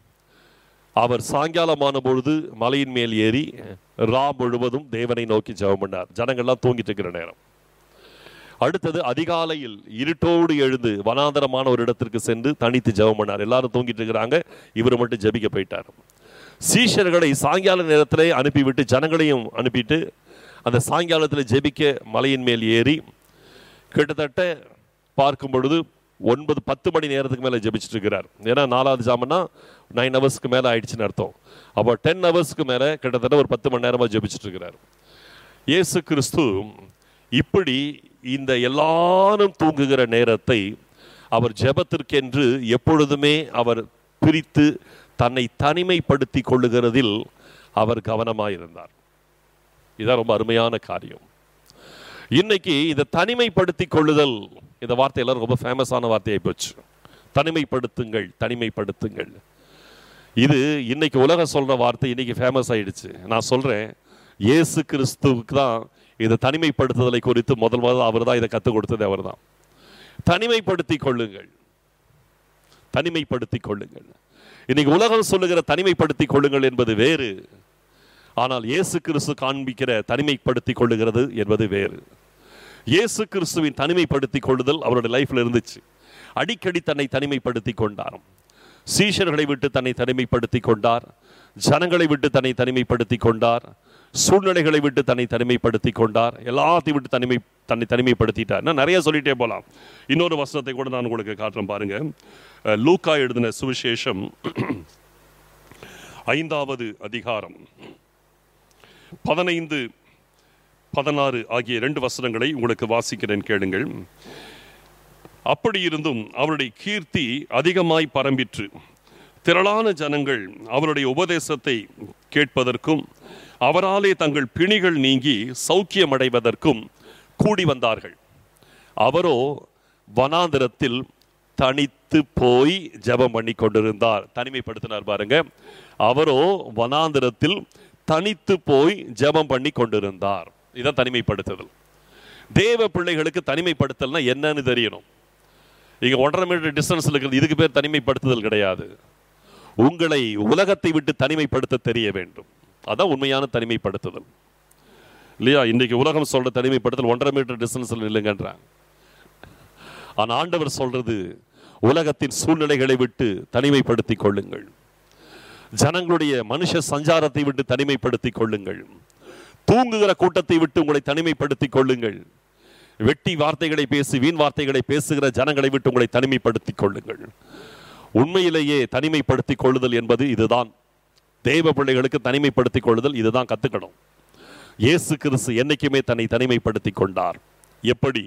அவர் சாயங்காலமான பொழுது மலையின் மேல் ஏறி ரா முழுவதும் தேவனை நோக்கி ஜெபம் பண்ணார் ஜனங்கள்லாம் தூங்கிட்டு இருக்கிற நேரம் அடுத்தது அதிகாலையில் இருட்டோடு எழுந்து வனாந்தரமான ஒரு இடத்திற்கு சென்று தனித்து ஜெபம் பண்ணார் எல்லாரும் தூங்கிட்டு இருக்கிறாங்க இவர் மட்டும் ஜெபிக்க போயிட்டார் சீஷர்களை சாயங்கால நேரத்திலே அனுப்பிவிட்டு ஜனங்களையும் அனுப்பிட்டு அந்த சாயங்காலத்தில் ஜெபிக்க மலையின் மேல் ஏறி கிட்டத்தட்ட பார்க்கும் பொழுது ஒன்பது பத்து மணி நேரத்துக்கு மேலே ஜெபிச்சுட்டு இருக்கிறார் ஏன்னா நாலாவது ஜாமன்னா நைன் ஹவர்ஸ்க்கு மேலே ஆயிடுச்சுன்னு அர்த்தம் அப்போ டென் ஹவர்ஸ்க்கு மேலே கிட்டத்தட்ட ஒரு பத்து மணி நேரமாக ஜெபிச்சுட்டு இருக்கிறார் இயேசு கிறிஸ்து இப்படி இந்த எல்லாரும் தூங்குகிற நேரத்தை அவர் ஜெபத்திற்கென்று எப்பொழுதுமே அவர் பிரித்து தன்னை தனிமைப்படுத்தி கொள்ளுகிறதில் அவர் கவனமாயிருந்தார் இதான் ரொம்ப அருமையான காரியம் இன்னைக்கு இந்த தனிமைப்படுத்தி கொள்ளுதல் இந்த வார்த்தை எல்லாரும் ரொம்ப ஃபேமஸான வார்த்தையாகி போச்சு தனிமைப்படுத்துங்கள் தனிமைப்படுத்துங்கள் இது இன்னைக்கு உலகம் சொல்ற வார்த்தை இன்னைக்கு ஃபேமஸ் ஆயிடுச்சு நான் சொல்றேன் இயேசு கிறிஸ்துவுக்கு தான் இந்த தனிமைப்படுத்துதலை குறித்து முதல் முதல் அவர் தான் இதை கற்றுக் கொடுத்தது அவர் தான் தனிமைப்படுத்தி கொள்ளுங்கள் தனிமைப்படுத்தி கொள்ளுங்கள் இன்னைக்கு உலகம் சொல்லுகிற தனிமைப்படுத்தி கொள்ளுங்கள் என்பது வேறு ஆனால் இயேசு கிறிஸ்து காண்பிக்கிற தனிமைப்படுத்தி கொள்ளுகிறது என்பது வேறு இயேசு கிறிஸ்துவின் தனிமைப்படுத்தி கொள்ளுதல் அவருடைய லைஃப்ல இருந்துச்சு அடிக்கடி தன்னை தனிமைப்படுத்தி கொண்டார் சீஷர்களை விட்டு தன்னை தனிமைப்படுத்தி கொண்டார் ஜனங்களை விட்டு தன்னை தனிமைப்படுத்தி கொண்டார் சூழ்நிலைகளை விட்டு தன்னை தனிமைப்படுத்தி கொண்டார் எல்லாத்தையும் விட்டு தனிமை தன்னை தனிமைப்படுத்திட்டார் நான் நிறைய சொல்லிட்டே போலாம் இன்னொரு வசனத்தை கூட நான் உங்களுக்கு காட்டுறேன் பாருங்க அஹ், லூக்கா எழுதின சுவிசேஷம் ஐந்தாவது அதிகாரம் பதினைந்து பதினாறு ஆகிய இரண்டு வசனங்களை உங்களுக்கு வாசிக்கிறேன் கேளுங்கள் அப்படி இருந்தும் அவருடைய கீர்த்தி அதிகமாய் பரம்பிற்று திரளான ஜனங்கள் அவருடைய உபதேசத்தை கேட்பதற்கும் அவராலே தங்கள் பிணிகள் நீங்கி சௌக்கியமடைவதற்கும் கூடி வந்தார்கள் அவரோ வனாந்திரத்தில் தனித்து போய் ஜெபம் பண்ணி கொண்டிருந்தார் தனிமைப்படுத்தினார் பாருங்க அவரோ வனாந்திரத்தில் தனித்து போய் ஜெபம் பண்ணி கொண்டிருந்தார் இதான் தனிமைப்படுத்துதல் தேவ பிள்ளைகளுக்கு தனிமைப்படுத்தல்னா என்னன்னு தெரியணும் இங்க ஒன்றரை மீட்டர் டிஸ்டன்ஸ்ல இருக்கிறது இதுக்கு பேர் தனிமைப்படுத்துதல் கிடையாது உங்களை உலகத்தை விட்டு தனிமைப்படுத்த தெரிய வேண்டும் அதான் உண்மையான தனிமைப்படுத்துதல் இல்லையா இன்னைக்கு உலகம் சொல்ற தனிமைப்படுத்தல் ஒன்றரை மீட்டர் டிஸ்டன்ஸ்ல இல்லைங்கன்றாங்க ஆனா ஆண்டவர் சொல்றது உலகத்தின் சூழ்நிலைகளை விட்டு தனிமைப்படுத்திக் கொள்ளுங்கள் ஜனங்களுடைய மனுஷ சஞ்சாரத்தை விட்டு தனிமைப்படுத்திக் கொள்ளுங்கள் தூங்குகிற கூட்டத்தை விட்டு உங்களை தனிமைப்படுத்திக் கொள்ளுங்கள் வெட்டி வார்த்தைகளை பேசி வீண் வார்த்தைகளை பேசுகிற ஜனங்களை விட்டு உங்களை தனிமைப்படுத்திக் கொள்ளுங்கள் உண்மையிலேயே தனிமைப்படுத்திக் கொள்ளுதல் என்பது இதுதான் தேவ பிள்ளைகளுக்கு தனிமைப்படுத்திக் கொள்ளுதல் இதுதான் கத்துக்கணும் இயேசு கிறிஸ்து என்னைக்குமே தன்னை தனிமைப்படுத்திக் கொண்டார் எப்படி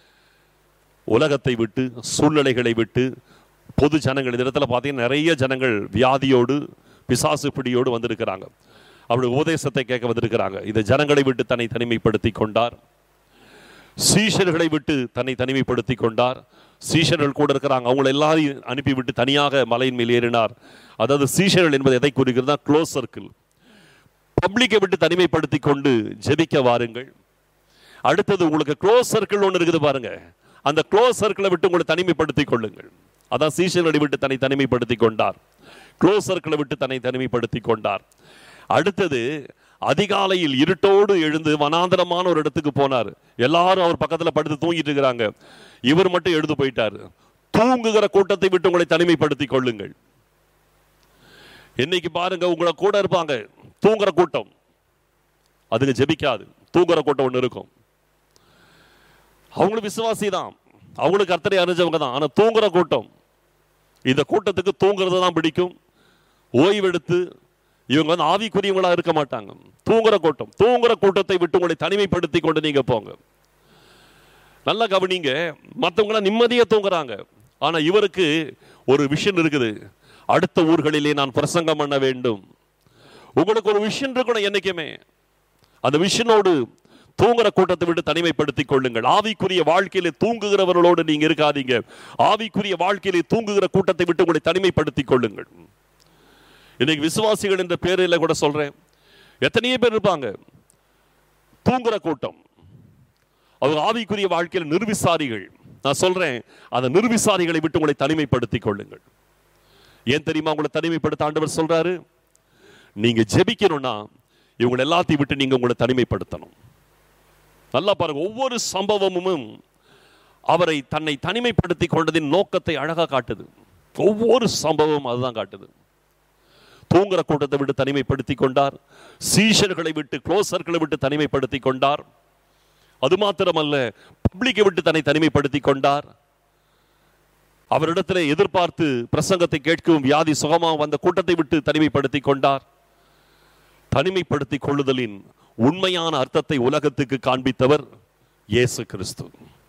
உலகத்தை விட்டு சூழ்நிலைகளை விட்டு பொது ஜனங்கள் இந்த இடத்துல பார்த்தீங்கன்னா நிறைய ஜனங்கள் வியாதியோடு பிசாசு பிடியோடு வந்திருக்கிறாங்க அவருடைய உபதேசத்தை கேட்க வந்திருக்கிறாங்க இந்த ஜனங்களை விட்டு தன்னை தனிமைப்படுத்தி கொண்டார் சீஷர்களை விட்டு தன்னை தனிமைப்படுத்தி கொண்டார் சீஷர்கள் கூட இருக்கிறாங்க அவங்கள எல்லாரையும் அனுப்பிவிட்டு தனியாக மலையின் மேல் ஏறினார் அதாவது சீஷர்கள் என்பது எதை குறிக்கிறதா க்ளோஸ் சர்க்கிள் பப்ளிக்கை விட்டு தனிமைப்படுத்தி கொண்டு ஜெபிக்க வாருங்கள் அடுத்தது உங்களுக்கு க்ளோஸ் சர்க்கிள் ஒன்று இருக்குது பாருங்க அந்த க்ளோஸ் சர்க்கிளை விட்டு உங்களை தனிமைப்படுத்திக் கொள்ளுங்கள் அதான் சீஷர்களை விட்டு தன்னை தனிமைப்படுத்தி கொண்டார் க்ளோஸ் சர்க்கிளை விட்டு தன்னை தனிமைப்படுத்தி கொண்டார் அடுத்தது அதிகாலையில் இருட்டோடு எழுந்து வனாந்தரமான ஒரு இடத்துக்கு போனார் எல்லாரும் அவர் பக்கத்துல படுத்து தூங்கிட்டு இருக்கிறாங்க இவர் மட்டும் எழுந்து போயிட்டார் தூங்குகிற கூட்டத்தை விட்டு உங்களை தனிமைப்படுத்திக் கொள்ளுங்கள் இன்னைக்கு பாருங்க உங்களை கூட இருப்பாங்க தூங்குற கூட்டம் அதுங்க ஜெபிக்காது தூங்குற கூட்டம் ஒன்று இருக்கும் அவங்களும் விசுவாசி தான் அவங்களுக்கு கர்த்தரை அறிஞ்சவங்க தான் ஆனா தூங்குற கூட்டம் இந்த கூட்டத்துக்கு தூங்குறது தான் பிடிக்கும் ஓய்வெடுத்து இவங்க வந்து ஆவிக்குரியவங்களா இருக்க மாட்டாங்க தூங்குற கூட்டம் தூங்குற கூட்டத்தை விட்டு உங்களை தனிமைப்படுத்தி கொண்டு நீங்க போங்க நல்லா கவனிங்க மற்றவங்களாம் நிம்மதியா தூங்குறாங்க ஆனா இவருக்கு ஒரு விஷயம் இருக்குது அடுத்த ஊர்களிலே நான் பிரசங்கம் பண்ண வேண்டும் உங்களுக்கு ஒரு விஷயம் இருக்கணும் என்னைக்குமே அந்த விஷனோடு தூங்குற கூட்டத்தை விட்டு தனிமைப்படுத்திக் கொள்ளுங்கள் ஆவிக்குரிய வாழ்க்கையிலே தூங்குகிறவர்களோடு நீங்க இருக்காதீங்க ஆவிக்குரிய வாழ்க்கையிலே தூங்குகிற கூட்டத்தை விட்டு உங்களை தனிமைப்படுத்திக் கொள்ளுங்கள் இன்னைக்கு விசுவாசிகள் என்ற பேரில் கூட சொல்றேன் எத்தனையோ பேர் இருப்பாங்க தூங்குற கூட்டம் அவங்க ஆவிக்குரிய வாழ்க்கையில் நிர்விசாரிகள் நான் சொல்றேன் அந்த நிர்விசாரிகளை விட்டு உங்களை தனிமைப்படுத்திக் கொள்ளுங்கள் ஏன் தெரியுமா உங்களை தனிமைப்படுத்த ஆண்டவர் சொல்றாரு நீங்க ஜெபிக்கணும்னா இவங்க எல்லாத்தையும் விட்டு நீங்க உங்களை தனிமைப்படுத்தணும் நல்லா பாருங்க ஒவ்வொரு சம்பவமும் அவரை தன்னை தனிமைப்படுத்தி கொண்டதின் நோக்கத்தை அழகா காட்டுது ஒவ்வொரு சம்பவமும் அதுதான் காட்டுது தூங்குற கூட்டத்தை விட்டு தனிமைப்படுத்தி கொண்டார் சீஷர்களை விட்டு க்ளோசர்களை விட்டு தனிமைப்படுத்தி கொண்டார் அது மாத்திரமல்ல பப்ளிக்கை விட்டு தன்னை தனிமைப்படுத்தி கொண்டார் அவரிடத்தில் எதிர்பார்த்து பிரசங்கத்தை கேட்கும் வியாதி சுகமாக வந்த கூட்டத்தை விட்டு தனிமைப்படுத்தி கொண்டார் தனிமைப்படுத்தி கொள்ளுதலின் உண்மையான அர்த்தத்தை உலகத்துக்கு காண்பித்தவர் இயேசு கிறிஸ்து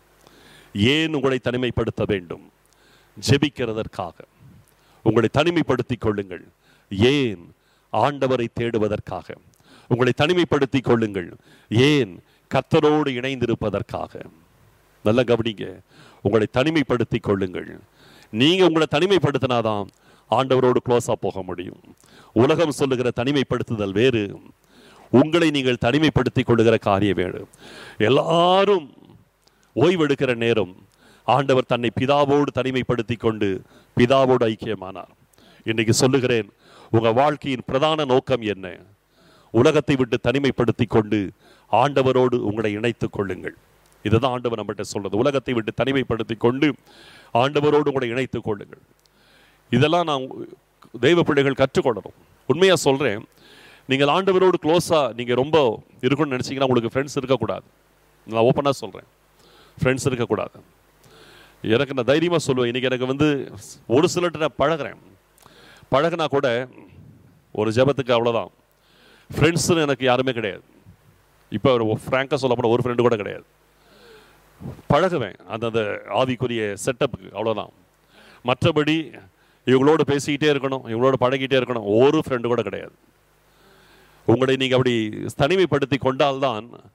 ஏன் உங்களை தனிமைப்படுத்த வேண்டும் ஜெபிக்கிறதற்காக உங்களை தனிமைப்படுத்திக் கொள்ளுங்கள் ஏன் ஆண்டவரை தேடுவதற்காக உங்களை தனிமைப்படுத்திக் கொள்ளுங்கள் ஏன் கர்த்தரோடு இணைந்திருப்பதற்காக நல்ல கவனிங்க உங்களை தனிமைப்படுத்திக் கொள்ளுங்கள் நீங்க உங்களை தனிமைப்படுத்தினாதான் ஆண்டவரோடு க்ளோஸா போக முடியும் உலகம் சொல்லுகிற தனிமைப்படுத்துதல் வேறு உங்களை நீங்கள் தனிமைப்படுத்திக் கொள்ளுகிற காரியம் வேறு எல்லாரும் ஓய்வெடுக்கிற நேரம் ஆண்டவர் தன்னை பிதாவோடு தனிமைப்படுத்தி கொண்டு பிதாவோடு ஐக்கியமானார் இன்னைக்கு சொல்லுகிறேன் உங்க வாழ்க்கையின் பிரதான நோக்கம் என்ன உலகத்தை விட்டு தனிமைப்படுத்தி கொண்டு ஆண்டவரோடு உங்களை இணைத்துக் கொள்ளுங்கள் இதுதான் ஆண்டவர் நம்மகிட்ட சொல்றது உலகத்தை விட்டு தனிமைப்படுத்தி கொண்டு ஆண்டவரோடு உங்களை இணைத்துக் கொள்ளுங்கள் இதெல்லாம் நான் தெய்வ பிள்ளைகள் கற்றுக்கொள்ளணும் உண்மையா சொல்றேன் நீங்கள் ஆண்டவரோடு க்ளோஸா நீங்க ரொம்ப இருக்கணும்னு நினைச்சீங்கன்னா உங்களுக்கு ஃப்ரெண்ட்ஸ் இருக்கக்கூடாது நான் ஓப்பனா சொல்றேன் ஃப்ரெண்ட்ஸ் இருக்கக்கூடாது எனக்கு நான் தைரியமா சொல்லுவேன் இன்னைக்கு எனக்கு வந்து ஒரு சிலர்கிட்ட நான் பழகுறேன் பழகுனா கூட ஒரு ஜெபத்துக்கு அவ்வளோதான் ஃப்ரெண்ட்ஸ்னு எனக்கு யாருமே கிடையாது இப்போ ஒரு ஃப்ராங்காக சொல்ல போனால் ஒரு ஃப்ரெண்டு கூட கிடையாது பழகுவேன் அந்தந்த ஆவிக்குரிய செட்டப்புக்கு அவ்வளோதான் மற்றபடி இவங்களோட பேசிக்கிட்டே இருக்கணும் இவங்களோட பழகிட்டே இருக்கணும் ஒரு ஃப்ரெண்டு கூட கிடையாது உங்களை நீங்கள் அப்படி தனிமைப்படுத்தி கொண்டால்தான்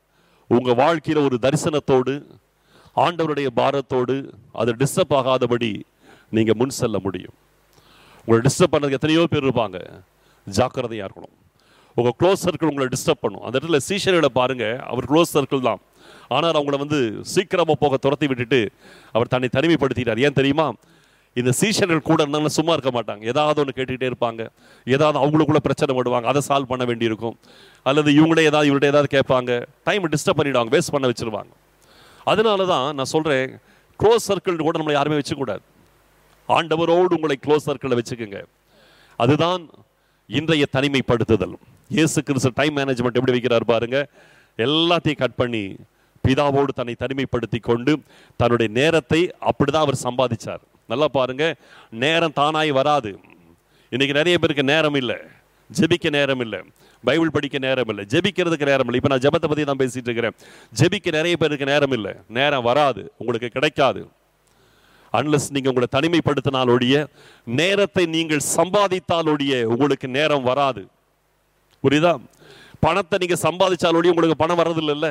உங்க வாழ்க்கையில ஒரு தரிசனத்தோடு ஆண்டவருடைய பாரத்தோடு அது டிஸ்டர்ப் ஆகாதபடி நீங்க முன் செல்ல முடியும் உங்களை டிஸ்டர்ப் பண்ணதுக்கு எத்தனையோ பேர் இருப்பாங்க ஜாக்கிரதையா இருக்கணும் உங்க க்ளோஸ் சர்க்கிள் உங்களை டிஸ்டர்ப் பண்ணும் அந்த இடத்துல சீஷர்களை பாருங்க அவர் க்ளோஸ் சர்க்கிள் தான் ஆனால் அவங்கள வந்து சீக்கிரமா போக துரத்தி விட்டுட்டு அவர் தன்னை தனிமைப்படுத்திட்டார் ஏன் தெரியுமா இந்த சீஷர்கள் கூட இருந்தாலும் சும்மா இருக்க மாட்டாங்க ஏதாவது ஒன்று கேட்டுக்கிட்டே இருப்பாங்க ஏதாவது அவங்களுக்குள்ள பிரச்சனை படுவாங்க அதை சால்வ் பண்ண வேண்டியிருக்கும் அல்லது இவங்களே ஏதாவது இவர்கிட்ட ஏதாவது கேட்பாங்க டைம் டிஸ்டர்ப் பண்ணிடுவாங்க வேஸ்ட் பண்ண வச்சிருவாங்க அதனால தான் நான் சொல்றேன் க்ளோஸ் சர்க்கிள் கூட நம்மளை யாருமே வச்சுக்கூடாது ஆண்டவரோடு உங்களை க்ளோஸ் சர்க்கிளில் வச்சுக்கோங்க அதுதான் இன்றைய தனிமைப்படுத்துதல் இயேசு கிறிஸ்து டைம் மேனேஜ்மெண்ட் எப்படி வைக்கிறார் பாருங்க எல்லாத்தையும் கட் பண்ணி பிதாவோடு தன்னை தனிமைப்படுத்தி கொண்டு தன்னுடைய நேரத்தை அப்படிதான் அவர் சம்பாதிச்சார் நல்லா பாருங்க நேரம் தானாய் வராது இன்னைக்கு நிறைய பேருக்கு நேரம் இல்லை ஜெபிக்க நேரம் இல்லை பைபிள் படிக்க நேரம் இல்லை ஜெபிக்கிறதுக்கு நேரம் இல்லை இப்போ நான் ஜெபத்தை பற்றி தான் பேசிட்டு இருக்கிறேன் ஜெபிக்க நிறைய பேருக்கு நேரம் இல்லை நேரம் வராது உங்களுக்கு கிடைக்காது அன்லஸ் நீங்க உங்களை தனிமைப்படுத்தினால் ஒழிய நேரத்தை நீங்கள் சம்பாதித்தால் ஒழிய உங்களுக்கு நேரம் வராது புரியுதா பணத்தை நீங்க சம்பாதிச்சால் ஒழிய உங்களுக்கு பணம் வர்றதில்லைல்ல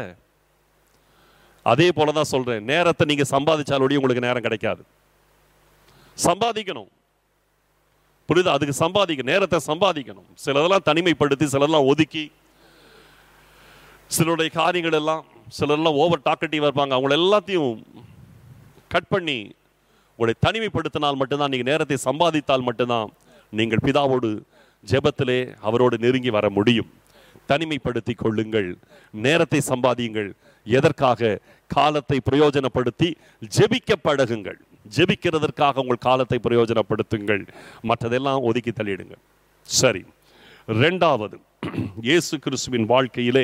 அதே போல தான் சொல்றேன் நேரத்தை நீங்க சம்பாதிச்சால் ஒழிய உங்களுக்கு நேரம் கிடைக்காது சம்பாதிக்கணும் புரியுதா அதுக்கு சம்பாதிக்க நேரத்தை சம்பாதிக்கணும் சிலதெல்லாம் தனிமைப்படுத்தி சிலதெல்லாம் ஒதுக்கி சிலருடைய காரியங்கள் எல்லாம் சிலர்லாம் ஓவர் டாக்கட்டிவ் இருப்பாங்க அவங்கள எல்லாத்தையும் கட் பண்ணி உங்களை தனிமைப்படுத்தினால் மட்டும்தான் நீங்கள் நேரத்தை சம்பாதித்தால் மட்டும்தான் நீங்கள் பிதாவோடு ஜெபத்திலே அவரோடு நெருங்கி வர முடியும் தனிமைப்படுத்தி கொள்ளுங்கள் நேரத்தை சம்பாதியுங்கள் எதற்காக காலத்தை பிரயோஜனப்படுத்தி ஜெபிக்க பழகுங்கள் ஜெபிக்கிறதற்காக உங்கள் காலத்தை பிரயோஜனப்படுத்துங்கள் மற்றதெல்லாம் ஒதுக்கி தள்ளிடுங்க சரி ரெண்டாவது இயேசு கிறிஸ்துவின் வாழ்க்கையிலே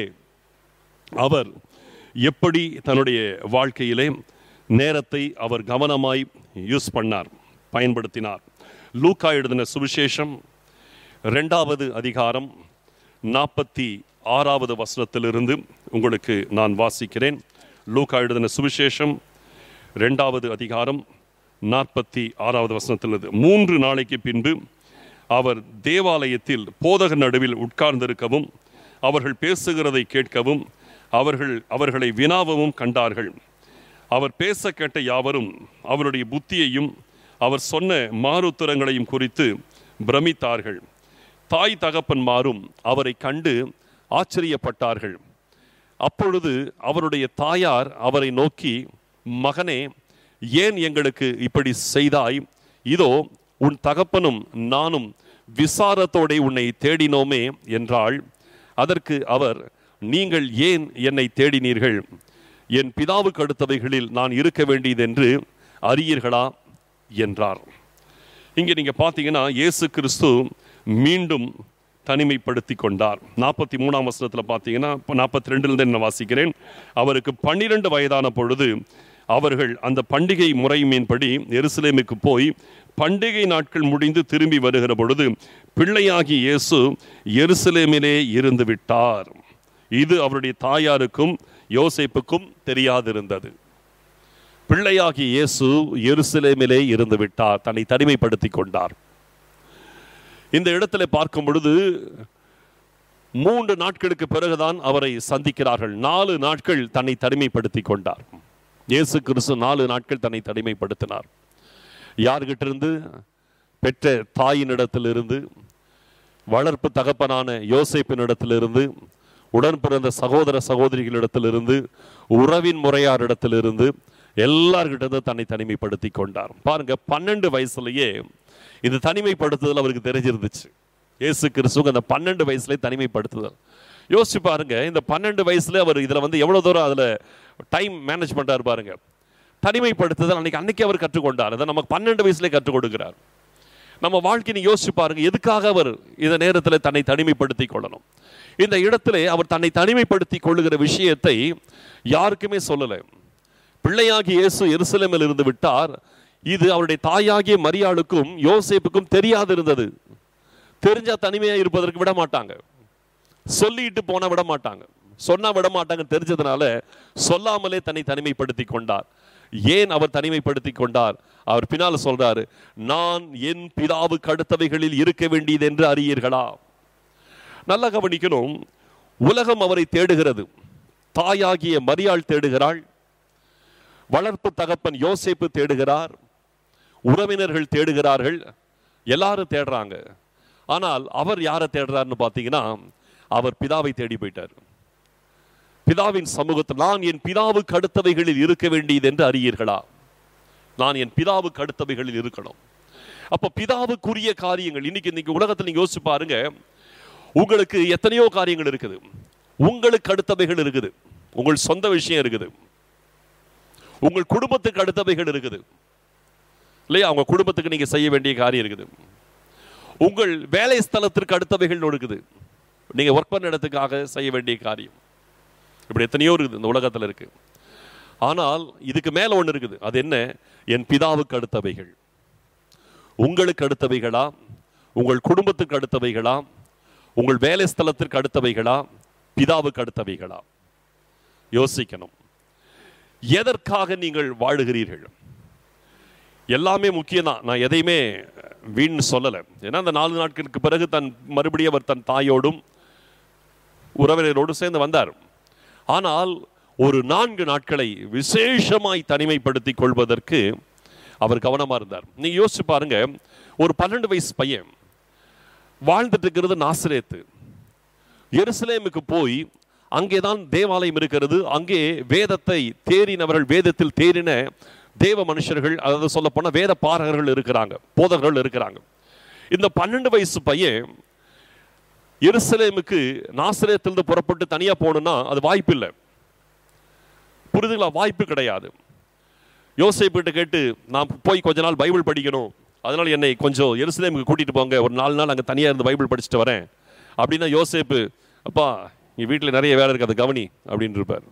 அவர் எப்படி தன்னுடைய வாழ்க்கையிலே நேரத்தை அவர் கவனமாய் யூஸ் பண்ணார் பயன்படுத்தினார் லூக்கா எழுதின சுவிசேஷம் ரெண்டாவது அதிகாரம் நாற்பத்தி ஆறாவது வசனத்திலிருந்து உங்களுக்கு நான் வாசிக்கிறேன் லூக்கா எழுதின சுவிசேஷம் ரெண்டாவது அதிகாரம் நாற்பத்தி ஆறாவது வசனத்திலிருந்து மூன்று நாளைக்கு பின்பு அவர் தேவாலயத்தில் போதகர் நடுவில் உட்கார்ந்திருக்கவும் அவர்கள் பேசுகிறதை கேட்கவும் அவர்கள் அவர்களை வினாவவும் கண்டார்கள் அவர் பேச கேட்ட யாவரும் அவருடைய புத்தியையும் அவர் சொன்ன மாறுத்தரங்களையும் குறித்து பிரமித்தார்கள் தாய் தகப்பன்மாரும் அவரை கண்டு ஆச்சரியப்பட்டார்கள் அப்பொழுது அவருடைய தாயார் அவரை நோக்கி மகனே ஏன் எங்களுக்கு இப்படி செய்தாய் இதோ உன் தகப்பனும் நானும் விசாரத்தோடே உன்னை தேடினோமே என்றாள் அதற்கு அவர் நீங்கள் ஏன் என்னை தேடினீர்கள் என் பிதாவுக்கு அடுத்தவைகளில் நான் இருக்க வேண்டியதென்று அறியீர்களா என்றார் இங்கே நீங்க பார்த்தீங்கன்னா இயேசு கிறிஸ்து மீண்டும் தனிமைப்படுத்தி கொண்டார் நாற்பத்தி மூணாம் வசனத்தில் பார்த்தீங்கன்னா நாற்பத்தி ரெண்டுலேருந்து நான் வாசிக்கிறேன் அவருக்கு பன்னிரண்டு வயதான பொழுது அவர்கள் அந்த பண்டிகை முறைமையின்படி எருசலேமுக்கு போய் பண்டிகை நாட்கள் முடிந்து திரும்பி வருகிற பொழுது பிள்ளையாகி இயேசு எருசலேமிலே இருந்து விட்டார் இது அவருடைய தாயாருக்கும் யோசேப்புக்கும் தெரியாதிருந்தது பிள்ளையாகி இயேசு எருசலேமிலே இருந்து விட்டார் தன்னை தனிமைப்படுத்தி கொண்டார் இந்த இடத்துல பார்க்கும் பொழுது மூன்று நாட்களுக்கு பிறகுதான் அவரை சந்திக்கிறார்கள் நாலு நாட்கள் தன்னை தனிமைப்படுத்தி கொண்டார் இயேசு கிறிஸ்து நாலு நாட்கள் தன்னை தனிமைப்படுத்தினார் யார்கிட்ட இருந்து பெற்ற தாயினிடத்திலிருந்து வளர்ப்பு தகப்பனான யோசேப்பினிடத்திலிருந்து உடன் பிறந்த சகோதர சகோதரிகளிடத்திலிருந்து உறவின் முறையாரிடத்திலிருந்து எல்லார்கிட்ட இருந்து தன்னை தனிமைப்படுத்தி கொண்டார் பாருங்க பன்னெண்டு வயசுலயே இந்த தனிமைப்படுத்துதல் அவருக்கு தெரிஞ்சிருந்துச்சு இயேசு கிறிஸ்துக்கு அந்த பன்னெண்டு வயசுலயே தனிமைப்படுத்துதல் யோசிச்சு பாருங்க இந்த பன்னெண்டு வயசுல அவர் இதுல வந்து எவ்வளவு தூரம் அதுல டைம் மேனேஜ் பண்றாரு பாருங்க தனிமைப்படுத்துதல் அன்னைக்கு அன்னைக்கு அவர் கற்றுக்கொண்டார் அதை நமக்கு பன்னெண்டு வயசுல கற்றுக் கொடுக்கிறார் நம்ம வாழ்க்கையை யோசிச்சு பாருங்க எதுக்காக அவர் இந்த நேரத்தில் தன்னை தனிமைப்படுத்தி கொள்ளணும் இந்த இடத்துல அவர் தன்னை தனிமைப்படுத்தி கொள்ளுகிற விஷயத்தை யாருக்குமே சொல்லலை பிள்ளையாகி இயேசு எருசலேமில் இருந்து விட்டார் இது அவருடைய தாயாகிய மரியாளுக்கும் யோசேப்புக்கும் தெரியாது இருந்தது தெரிஞ்சா தனிமையா இருப்பதற்கு விட மாட்டாங்க சொல்லிட்டு போனா விட மாட்டாங்க சொன்னா விட மாட்டாங்க தெரிஞ்சதுனால சொல்லாமலே தன்னை தனிமைப்படுத்தி கொண்டார் ஏன் அவர் தனிமைப்படுத்தி கொண்டார் அவர் பின்னால சொல்றாரு நான் என் பிதாவுக்கு அடுத்தவைகளில் இருக்க வேண்டியது என்று அறியீர்களா நல்லா கவனிக்கணும் உலகம் அவரை தேடுகிறது தாயாகிய மரியாள் தேடுகிறாள் வளர்ப்பு தகப்பன் யோசேப்பு தேடுகிறார் உறவினர்கள் தேடுகிறார்கள் எல்லாரும் தேடுறாங்க ஆனால் அவர் யாரை தேடுறாருன்னு பார்த்தீங்கன்னா அவர் பிதாவை தேடி போயிட்டார் பிதாவின் சமூகத்தில் நான் என் பிதாவுக்கு அடுத்தவைகளில் இருக்க வேண்டியது என்று அறியீர்களா நான் என் பிதாவுக்கு அடுத்தவைகளில் இருக்கணும் அப்ப பிதாவுக்குரிய காரியங்கள் இன்னைக்கு இன்னைக்கு உலகத்தில் நீங்க யோசிச்சு பாருங்க உங்களுக்கு எத்தனையோ காரியங்கள் இருக்குது உங்களுக்கு அடுத்தவைகள் இருக்குது உங்கள் சொந்த விஷயம் இருக்குது உங்கள் குடும்பத்துக்கு அடுத்தவைகள் இருக்குது இல்லையா அவங்க குடும்பத்துக்கு நீங்க செய்ய வேண்டிய காரியம் இருக்குது உங்கள் வேலை ஸ்தலத்திற்கு அடுத்தவைகள் இருக்குது நீங்க ஒர்க் பண்ண இடத்துக்காக செய்ய வேண்டிய காரியம் இப்படி எத்தனையோ இருக்குது இந்த உலகத்துல இருக்கு ஆனால் இதுக்கு மேல ஒண்ணு இருக்குது அது என்ன என் பிதாவுக்கு அடுத்தவைகள் உங்களுக்கு அடுத்தவைகளா உங்கள் குடும்பத்துக்கு அடுத்தவைகளா உங்கள் வேலை ஸ்தலத்திற்கு அடுத்தவைகளா பிதாவுக்கு அடுத்தவைகளா யோசிக்கணும் எதற்காக நீங்கள் வாழுகிறீர்கள் எல்லாமே முக்கியம் தான் நான் எதையுமே வீண் சொல்லலை ஏன்னா அந்த நாலு நாட்களுக்கு பிறகு தன் மறுபடியும் அவர் தன் தாயோடும் உறவினரோடு சேர்ந்து வந்தார் ஆனால் ஒரு நான்கு நாட்களை விசேஷமாய் தனிமைப்படுத்திக் கொள்வதற்கு அவர் கவனமா இருந்தார் நீங்க யோசிச்சு பாருங்க ஒரு பன்னெண்டு வயசு பையன் வாழ்ந்துட்டு இருக்கிறது நாசிரேத்து எருசலேமுக்கு போய் அங்கேதான் தேவாலயம் இருக்கிறது அங்கே வேதத்தை தேறினவர்கள் வேதத்தில் தேறின தேவ மனுஷர்கள் அதாவது சொல்ல போனா வேத பாரகர்கள் இருக்கிறாங்க போதகர்கள் இருக்கிறாங்க இந்த பன்னெண்டு வயசு பையன் எருசலேமுக்கு நாசிரியத்திலிருந்து புறப்பட்டு தனியா போகணும்னா அது வாய்ப்பு இல்லை புரிதுங்களா வாய்ப்பு கிடையாது யோசேப்பிட்ட கேட்டு நான் போய் கொஞ்ச நாள் பைபிள் படிக்கணும் அதனால என்னை கொஞ்சம் எருசலேமுக்கு கூட்டிட்டு போங்க ஒரு நாலு நாள் அங்கே தனியாக இருந்து பைபிள் படிச்சுட்டு வரேன் அப்படின்னா யோசேப்பு அப்பா நீ வீட்டில் நிறைய வேலை இருக்கு அதை கவனி அப்படின்னு இருப்பார்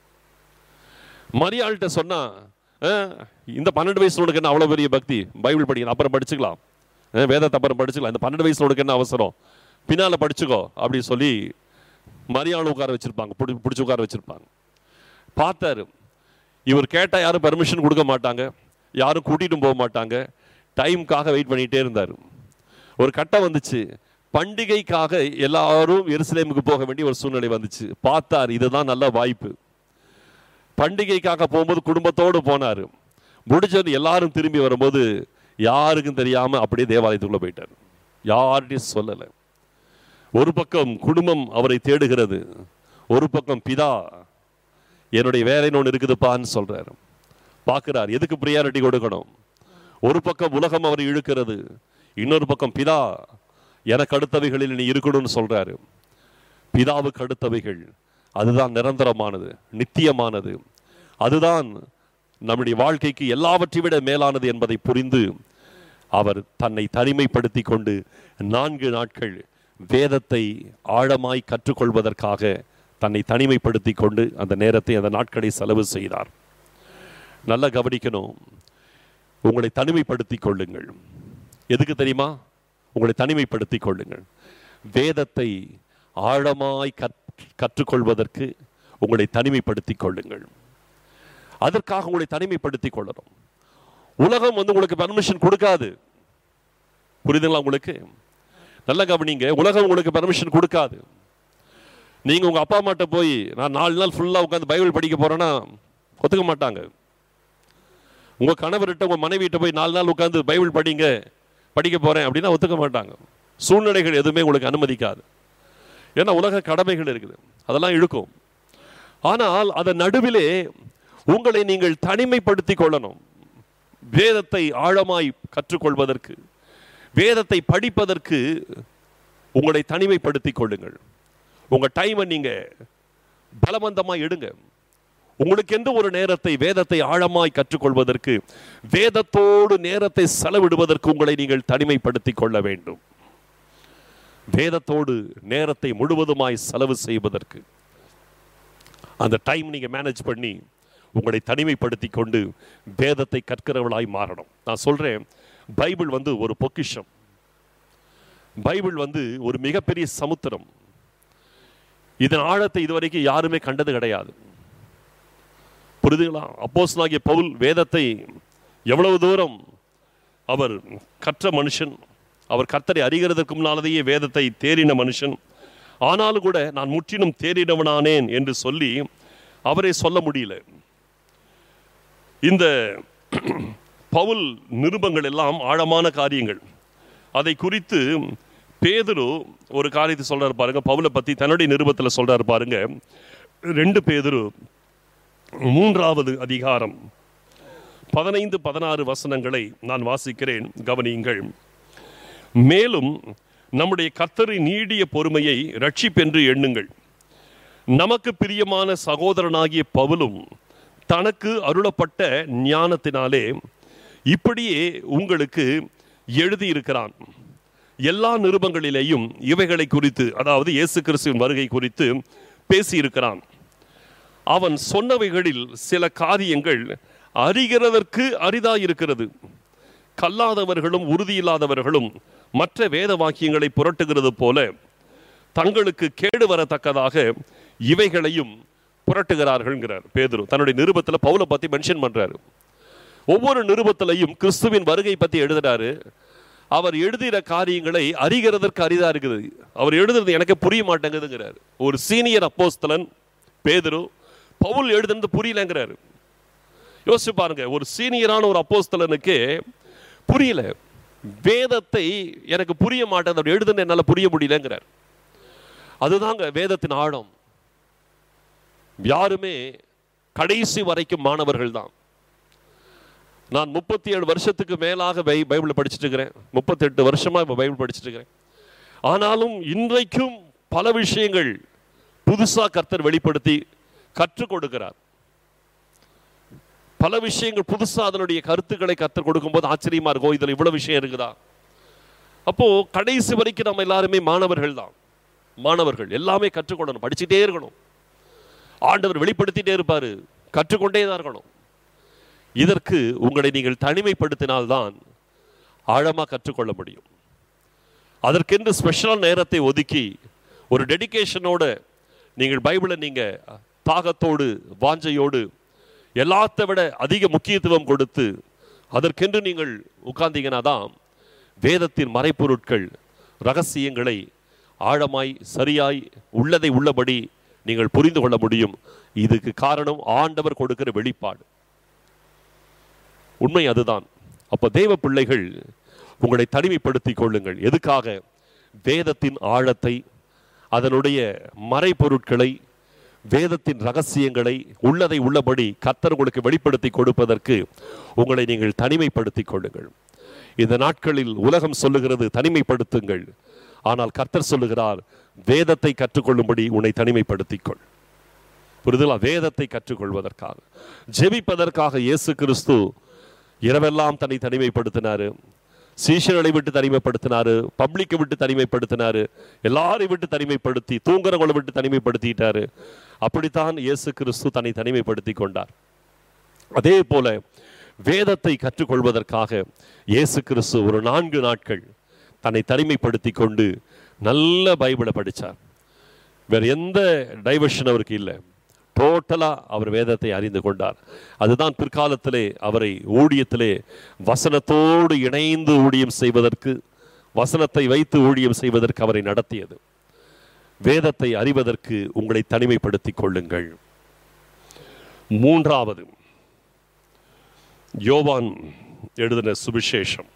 மரியாள்கிட்ட சொன்னா "அஹ், இந்த பன்னெண்டு வயசுல உனக்கு என்ன அவ்வளோ பெரிய பக்தி பைபிள் படிக்கணும் அப்புறம் படிச்சுக்கலாம் அஹ், வேதத்தை அப்புறம் படிச்சுக்கலாம் இந்த பன்னெண்டு வயசுல உனக்கு என்ன அவசரம் பின்னால படிச்சுக்கோ அப்படின்னு சொல்லி மரியாள் உட்கார வச்சிருப்பாங்க பிடி- பிடிச்சு உட்கார வச்சிருப்பாங்க பார்த்தாரு இவர் கேட்டா யாரும் பெர்மிஷன் கொடுக்க மாட்டாங்க யாரும் கூட்டிட்டும் போக மாட்டாங்க டைம்க்காக வெயிட் பண்ணிட்டே இருந்தார் ஒரு கட்டம் வந்துச்சு பண்டிகைக்காக எல்லாரும் எருசலேமுக்கு போக வேண்டிய ஒரு சூழ்நிலை வந்துச்சு பார்த்தார் இதுதான் நல்ல வாய்ப்பு பண்டிகைக்காக போகும்போது குடும்பத்தோடு போனார் முடிச்சது எல்லாரும் திரும்பி வரும்போது யாருக்கும் தெரியாம அப்படியே தேவாலயத்துக்குள்ள போயிட்டார் யார்கிட்டையும் சொல்லலை ஒரு பக்கம் குடும்பம் அவரை தேடுகிறது ஒரு பக்கம் பிதா என்னுடைய வேலைன்னு ஒன்று இருக்குதுப்பான்னு சொல்றாரு பார்க்கிறார் எதுக்கு ப்ரியாரிட்டி கொடுக்கணும் ஒரு பக்கம் உலகம் அவரை இழுக்கிறது இன்னொரு பக்கம் பிதா எனக்கு அடுத்தவைகளில் நீ இருக்கணும்னு சொல்றாரு பிதாவுக்கு அடுத்தவைகள் அதுதான் நிரந்தரமானது நித்தியமானது அதுதான் நம்முடைய வாழ்க்கைக்கு எல்லாவற்றை விட மேலானது என்பதை புரிந்து அவர் தன்னை தனிமைப்படுத்தி கொண்டு நான்கு நாட்கள் வேதத்தை ஆழமாய் கற்றுக்கொள்வதற்காக தன்னை தனிமைப்படுத்தி கொண்டு அந்த நேரத்தை அந்த நாட்களை செலவு செய்தார் நல்லா கவனிக்கணும் உங்களை தனிமைப்படுத்திக் கொள்ளுங்கள் எதுக்கு தெரியுமா உங்களை தனிமைப்படுத்திக் கொள்ளுங்கள் வேதத்தை ஆழமாய் கற்- கற்றுக்கொள்வதற்கு உங்களை தனிமைப்படுத்திக் கொள்ளுங்கள் அதற்காக உங்களை தனிமைப்படுத்திக் கொள்ளணும் உலகம் வந்து உங்களுக்கு பர்மிஷன் கொடுக்காது புரியுதுங்களா உங்களுக்கு நல்ல கவனிங்க உலகம் உங்களுக்கு பர்மிஷன் கொடுக்காது நீங்க உங்க அப்பா அம்மாட்ட போய் நான் நாலு நாள் ஃபுல்லா உட்காந்து பைபிள் படிக்க போறேன்னா ஒத்துக்க மாட்டாங்க உங்க கணவர்கிட்ட உங்க மனைவிட்ட போய் நாலு நாள் உட்காந்து பைபிள் படிங்க படிக்க போறேன் அப்படின்னா ஒத்துக்க மாட்டாங்க சூழ்நிலைகள் எதுவுமே உங்களுக்கு அனுமதிக்காது ஏன்னா உலக கடமைகள் இருக்குது அதெல்லாம் இழுக்கும் ஆனால் அதன் நடுவிலே உங்களை நீங்கள் தனிமைப்படுத்திக் கொள்ளணும் வேதத்தை ஆழமாய் கற்றுக்கொள்வதற்கு வேதத்தை படிப்பதற்கு உங்களை தனிமைப்படுத்திக் கொள்ளுங்கள் உங்க டைமை நீங்க பலவந்தமா எடுங்க உங்களுக்கு எந்த ஒரு நேரத்தை வேதத்தை ஆழமாய் கற்றுக்கொள்வதற்கு வேதத்தோடு நேரத்தை செலவிடுவதற்கு உங்களை நீங்கள் தனிமைப்படுத்திக் கொள்ள வேண்டும் வேதத்தோடு நேரத்தை முழுவதுமாய் செலவு செய்வதற்கு அந்த டைம் நீங்க மேனேஜ் பண்ணி உங்களை தனிமைப்படுத்தி கொண்டு வேதத்தை கற்கிறவளாய் மாறணும் நான் சொல்றேன் பைபிள் வந்து ஒரு பொக்கிஷம் பைபிள் வந்து ஒரு மிகப்பெரிய சமுத்திரம் இதன் ஆழத்தை இதுவரைக்கும் யாருமே கண்டது கிடையாது புரிதுங்களா அப்போஸ்தலனாகிய பவுல் வேதத்தை எவ்வளவு தூரம் அவர் கற்ற மனுஷன் அவர் கர்த்தரை அறிகிறதற்கு முன்னாலேயே வேதத்தை தேறின மனுஷன் ஆனாலும் கூட நான் முற்றிலும் தேறினவனானேன் என்று சொல்லி அவரே சொல்ல முடியல இந்த பவுல் நிருபங்கள் எல்லாம் ஆழமான காரியங்கள் அதை குறித்து பேதுரு ஒரு காரியத்தை சொல்றாரு பாருங்க பவுலை பத்தி தன்னுடைய நிருபத்தில் சொல்றாரு பாருங்க ரெண்டு பேதுரு மூன்றாவது அதிகாரம் பதினைந்து பதினாறு வசனங்களை நான் வாசிக்கிறேன் கவனியுங்கள் மேலும் நம்முடைய கர்த்தரின் நீடிய பொறுமையை ரட்சிப்பென்று எண்ணுங்கள் நமக்கு பிரியமான சகோதரனாகிய பவுலும் தனக்கு அருளப்பட்ட ஞானத்தினாலே இப்படியே உங்களுக்கு எழுதியிருக்கிறான் எல்லா நிருபங்களிலேயும் இவைகளை குறித்து அதாவது இயேசு கிறிஸ்துவின் வருகை குறித்து பேசியிருக்கிறான் அவன் சொன்னவைகளில் சில காரியங்கள் அறிகிறதற்கு அரிதாயிருக்கிறது கல்லாதவர்களும் உறுதியில்லாதவர்களும் மற்ற வேத வாக்கியங்களை புரட்டுகிறது போல தங்களுக்கு கேடு வரத்தக்கதாக இவைகளையும் புரட்டுகிறார்கள்ங்கிறார் பேதுரு தன்னுடைய நிருபத்தில் பவுலை பத்தி மென்ஷன் பண்றாரு ஒவ்வொரு நிருபத்திலையும் கிறிஸ்துவின் வருகை பத்தி எழுதுறாரு அவர் எழுதுகிற காரியங்களை அறிகிறதற்கு அரிதா இருக்குது அவர் எழுதுறது எனக்கு புரிய மாட்டேங்குதுங்கிறார் ஒரு சீனியர் அப்போஸ்தலன் பேதுரு பவுல் எழுதுனது புரியலங்கிறாரு யோசிச்சு பாருங்க ஒரு சீனியரான ஒரு அப்போஸ்தலனுக்கு புரியல வேதத்தை எனக்கு புரிய மாட்டேங்குது அவர் எழுதுன என்னால புரிய முடியலங்கிறார் அதுதாங்க வேதத்தின் ஆழம் யாருமே கடைசி வரைக்கும் மாணவர்கள் தான் நான் முப்பத்தி ஏழு வருஷத்துக்கு மேலாக பை பைபிள் படிச்சுட்டு இருக்கிறேன் முப்பத்தெட்டு வருஷமா இப்போ பைபிள் படிச்சுட்டு இருக்கிறேன் ஆனாலும் இன்றைக்கும் பல விஷயங்கள் புதுசா கர்த்தர் வெளிப்படுத்தி கற்றுக் கொடுக்கிறார் பல விஷயங்கள் புதுசா அதனுடைய கருத்துக்களை கற்றுக் கொடுக்கும்போது ஆச்சரியமா இருக்கும் இதுல இவ்வளவு விஷயம் இருக்குதா அப்போ கடைசி வரைக்கும் நம்ம எல்லாருமே மாணவர்கள் தான் மாணவர்கள் எல்லாமே கற்றுக்கொள்ளணும் படிச்சுட்டே இருக்கணும் ஆண்டவர் வெளிப்படுத்திட்டே இருப்பாரு கற்றுக்கொண்டே தான் இருக்கணும் இதற்கு உங்களை நீங்கள் தனிமைப்படுத்தினால்தான் ஆழமாக கற்றுக்கொள்ள முடியும் அதற்கென்று ஸ்பெஷலான நேரத்தை ஒதுக்கி ஒரு டெடிகேஷனோட நீங்கள் பைபிளை நீங்க தாகத்தோடு வாஞ்சையோடு எல்லாத்தை விட அதிக முக்கியத்துவம் கொடுத்து அதற்கென்று நீங்கள் உட்கார்ந்தீங்கன்னா தான் வேதத்தின் மறைப்பொருட்கள் ரகசியங்களை ஆழமாய் சரியாய் உள்ளதை உள்ளபடி நீங்கள் புரிந்து கொள்ள முடியும் இதுக்கு காரணம் ஆண்டவர் கொடுக்கிற வெளிப்பாடு உண்மை அதுதான் அப்ப தேவ பிள்ளைகள் உங்களை தனிமைப்படுத்திக் கொள்ளுங்கள் எதுக்காக வேதத்தின் ஆழத்தை அதனுடைய மறைபொருட்களை வேதத்தின் ரகசியங்களை உள்ளதை உள்ளபடி கர்த்தர் உங்களுக்கு வெளிப்படுத்தி கொடுப்பதற்கு உங்களை நீங்கள் தனிமைப்படுத்திக் கொள்ளுங்கள் இந்த நாட்களில் உலகம் சொல்லுகிறது தனிமைப்படுத்துங்கள் ஆனால் கர்த்தர் சொல்லுகிறார் வேதத்தை கற்றுக்கொள்ளும்படி உன்னை தனிமைப்படுத்திக் கொள் புரிதலா வேதத்தை கற்றுக்கொள்வதற்காக ஜெபிப்பதற்காக இயேசு கிறிஸ்து இரவெல்லாம் தன்னை தனிமைப்படுத்தினாரு சீஷர்களை விட்டு தனிமைப்படுத்தினாரு பப்ளிக்கை விட்டு தனிமைப்படுத்தினாரு எல்லாரையும் விட்டு தனிமைப்படுத்தி தூங்குறவங்களை விட்டு தனிமைப்படுத்திட்டாரு அப்படித்தான் இயேசு கிறிஸ்து தன்னை தனிமைப்படுத்தி கொண்டார் அதே போல வேதத்தை கற்றுக்கொள்வதற்காக இயேசு கிறிஸ்து ஒரு நான்கு நாட்கள் தன்னை தனிமைப்படுத்தி கொண்டு நல்ல பைபிளை படித்தார் வேற எந்த டைவர்ஷன் அவருக்கு இல்லை டோட்டலா அவர் வேதத்தை அறிந்து கொண்டார் அதுதான் பிற்காலத்திலே அவரை ஊழியத்திலே வசனத்தோடு இணைந்து ஊழியம் செய்வதற்கு வசனத்தை வைத்து ஊழியம் செய்வதற்கு அவரை நடத்தியது வேதத்தை அறிவதற்கு உங்களை தனிமைப்படுத்திக் கொள்ளுங்கள் மூன்றாவது யோவான் எழுதின சுவிசேஷம்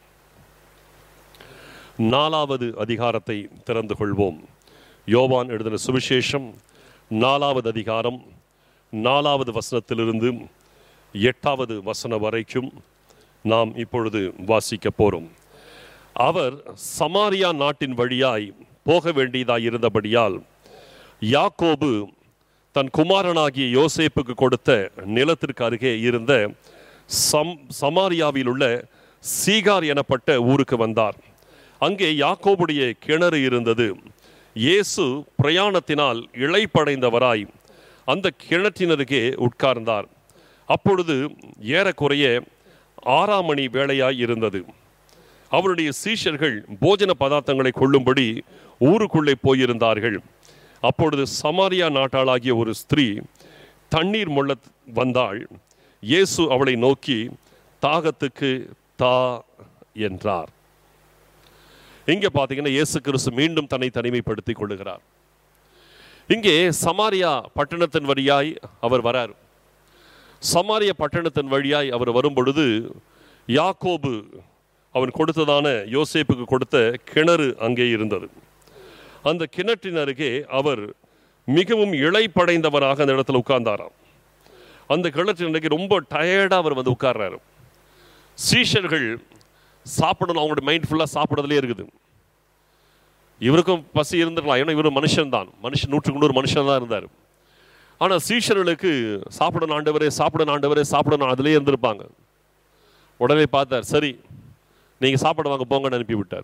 நாலாவது அதிகாரத்தை திறந்து கொள்வோம் யோவான் எழுதின சுவிசேஷம் நாலாவது அதிகாரம் நாலாவது வசனத்திலிருந்து எட்டாவது வசனம் வரைக்கும் நாம் இப்பொழுது வாசிக்க போறோம் அவர் சமாரியா நாட்டின் வழியாய் போக வேண்டியதாய் இருந்தபடியால் யாக்கோபு தன் குமாரனாகிய யோசேப்புக்கு கொடுத்த நிலத்திற்கு அருகே இருந்த சம் சமாரியாவில் உள்ள சீகார் எனப்பட்ட ஊருக்கு வந்தார் அங்கே யாக்கோபுடைய கிணறு இருந்தது இயேசு பிரயாணத்தினால் இளைப்படைந்தவராய் அந்த கிணற்றினருகே உட்கார்ந்தார் அப்பொழுது ஏறக்குறைய ஆறாம் மணி வேளையாய் இருந்தது அவருடைய சீஷர்கள் போஜன பதார்த்தங்களை கொள்ளும்படி ஊருக்குள்ளே போயிருந்தார்கள் அப்பொழுது சமாரியா நாட்டாளாகிய ஒரு ஸ்திரீ தண்ணீர் முள்ள வந்தாள் இயேசு அவளை நோக்கி தாகத்துக்கு தா என்றார் இங்க பாத்தீங்கன்னா இயேசு கிறிஸ்து மீண்டும் தன்னை தனிமைப்படுத்திக் கொள்ளுகிறார் இங்கே சமாரியா பட்டணத்தின் வழியாய் அவர் வரார் சமாரிய பட்டணத்தின் வழியாய் அவர் வரும் பொழுது யாக்கோபு அவன் கொடுத்ததான யோசேப்புக்கு கொடுத்த கிணறு அங்கே இருந்தது அந்த கிணற்றின் அருகே அவர் மிகவும் இளைப்படைந்தவராக அந்த இடத்துல உட்கார்ந்தாராம் அந்த கிணற்றின் அருகே ரொம்ப டயர்டாக அவர் வந்து உட்கார்றாரு சீஷர்கள் சாப்பிடணும் அவங்களோட மைண்ட் ஃபுல்லாக சாப்பிட்றதுலே இருக்குது இவருக்கும் பசி இருந்திருக்கலாம் ஏன்னா இவர் மனுஷன் தான் மனுஷன் நூற்றுக்கு நூறு மனுஷன் தான் இருந்தார் ஆனால் சீஷர்களுக்கு சாப்பிடணும் ஆண்டவரே சாப்பிடணும் ஆண்டவரே சாப்பிடணும் அதிலே இருந்திருப்பாங்க உடனே பார்த்தார் சரி நீங்கள் சாப்பிட வாங்க போங்கன்னு அனுப்பி விட்டார்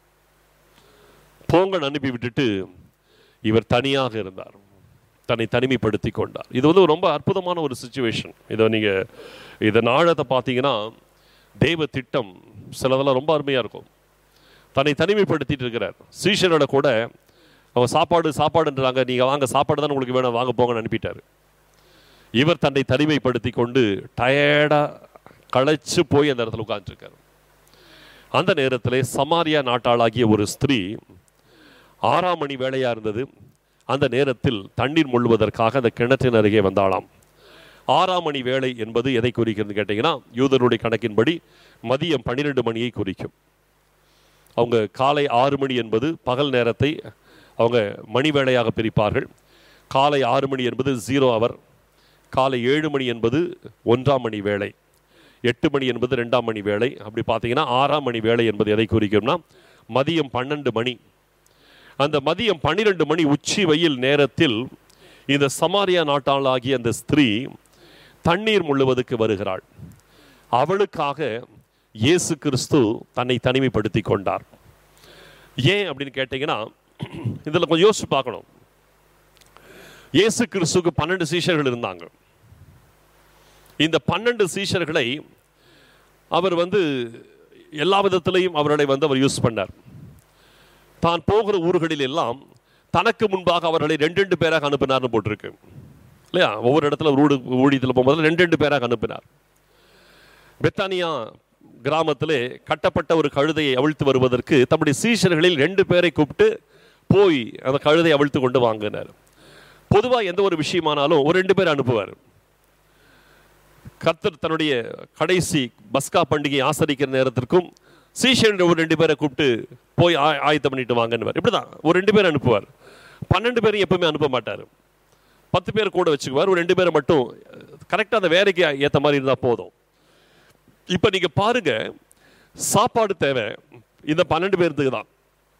போங்கன்னு அனுப்பி விட்டுட்டு இவர் தனியாக இருந்தார் தன்னை தனிமைப்படுத்தி கொண்டார் இது வந்து ரொம்ப அற்புதமான ஒரு சுச்சுவேஷன் இதை நீங்கள் இதை நாழத்தை பார்த்தீங்கன்னா தெய்வ திட்டம் சிலதெல்லாம் ரொம்ப அருமையாக இருக்கும் தன்னை தனிமைப்படுத்திட்டு இருக்கிறார் சீஷரோட கூட அவங்க சாப்பாடு சாப்பாடுன்றாங்க நீங்கள் வாங்க சாப்பாடு தான் உங்களுக்கு வேணும் வாங்க போங்கன்னு அனுப்பிட்டார் இவர் தன்னை தனிமைப்படுத்தி கொண்டு டயர்டாக களைச்சு போய் அந்த இடத்துல உட்காந்துருக்கார் அந்த நேரத்தில் சமாரியா நாட்டாளாகிய ஒரு ஸ்திரீ ஆறாம் மணி வேலையாக இருந்தது அந்த நேரத்தில் தண்ணீர் முள்ளுவதற்காக அந்த கிணற்றின் அருகே வந்தாளாம் ஆறாம் மணி வேலை என்பது எதை குறிக்கிறது கேட்டிங்கன்னா யூதருடைய கணக்கின்படி மதியம் பன்னிரெண்டு மணியை குறிக்கும் அவங்க காலை ஆறு மணி என்பது பகல் நேரத்தை அவங்க மணி வேளையாக பிரிப்பார்கள் காலை ஆறு மணி என்பது ஜீரோ அவர் காலை ஏழு மணி என்பது ஒன்றாம் மணி வேலை எட்டு மணி என்பது ரெண்டாம் மணி வேலை அப்படி பார்த்தீங்கன்னா ஆறாம் மணி வேலை என்பது எதை குறிக்கும்னா மதியம் பன்னெண்டு மணி அந்த மதியம் பன்னிரெண்டு மணி உச்சி வெயில் நேரத்தில் இந்த சமாரியா நாட்டாளாகிய அந்த ஸ்திரீ தண்ணீர் முள்ளுவதற்கு வருகிறாள் அவளுக்காக இயேசு கிறிஸ்து தன்னை தனிமைப்படுத்தி கொண்டார் ஏன் அப்படின்னு கேட்டீங்கன்னா இதில் கொஞ்சம் யோசிச்சு பார்க்கணும் இயேசு கிறிஸ்துக்கு பன்னெண்டு சீஷர்கள் இருந்தாங்க இந்த பன்னெண்டு சீஷர்களை அவர் வந்து எல்லா விதத்திலையும் அவர்களை வந்து அவர் யூஸ் பண்ணார் தான் போகிற ஊர்களில் எல்லாம் தனக்கு முன்பாக அவர்களை ரெண்டு ரெண்டு பேராக அனுப்பினார்னு போட்டிருக்கு இல்லையா ஒவ்வொரு இடத்துல ஒரு ஊடு ஊழியத்தில் போகும்போது ரெண்டு ரெண்டு பேராக அனுப்பினார் பெத்தானியா கிராமத்திலே கட்டப்பட்ட ஒரு கழுதையை அவிழ்த்து வருவதற்கு தம்முடைய சீஷர்களில் ரெண்டு பேரை கூப்பிட்டு போய் அந்த கழுதை அவிழ்த்து கொண்டு வாங்கினார் பொதுவாக எந்த ஒரு விஷயமானாலும் ஒரு ரெண்டு பேர் அனுப்புவார் கர்த்தர் தன்னுடைய கடைசி பஸ்கா பண்டிகை ஆசரிக்கிற நேரத்திற்கும் சீஷர்கள் ஒரு ரெண்டு பேரை கூப்பிட்டு போய் ஆ- ஆயத்தம் பண்ணிட்டு வாங்கன்னு இப்படிதான் ஒரு ரெண்டு பேர் அனுப்புவார் பன்னெண்டு பேரும் எப்பவுமே அனுப்ப மாட்டார் பத்து பேர் கூட வச்சுக்குவார் ஒரு ரெண்டு பேரை மட்டும் கரெக்டாக அந்த வேலைக்கு ஏற்ற மாதிரி இருந்தால் போதும் இப்போ நீங்கள் பாருங்க சாப்பாடு தேவை இந்த பன்னெண்டு பேருக்கு தான்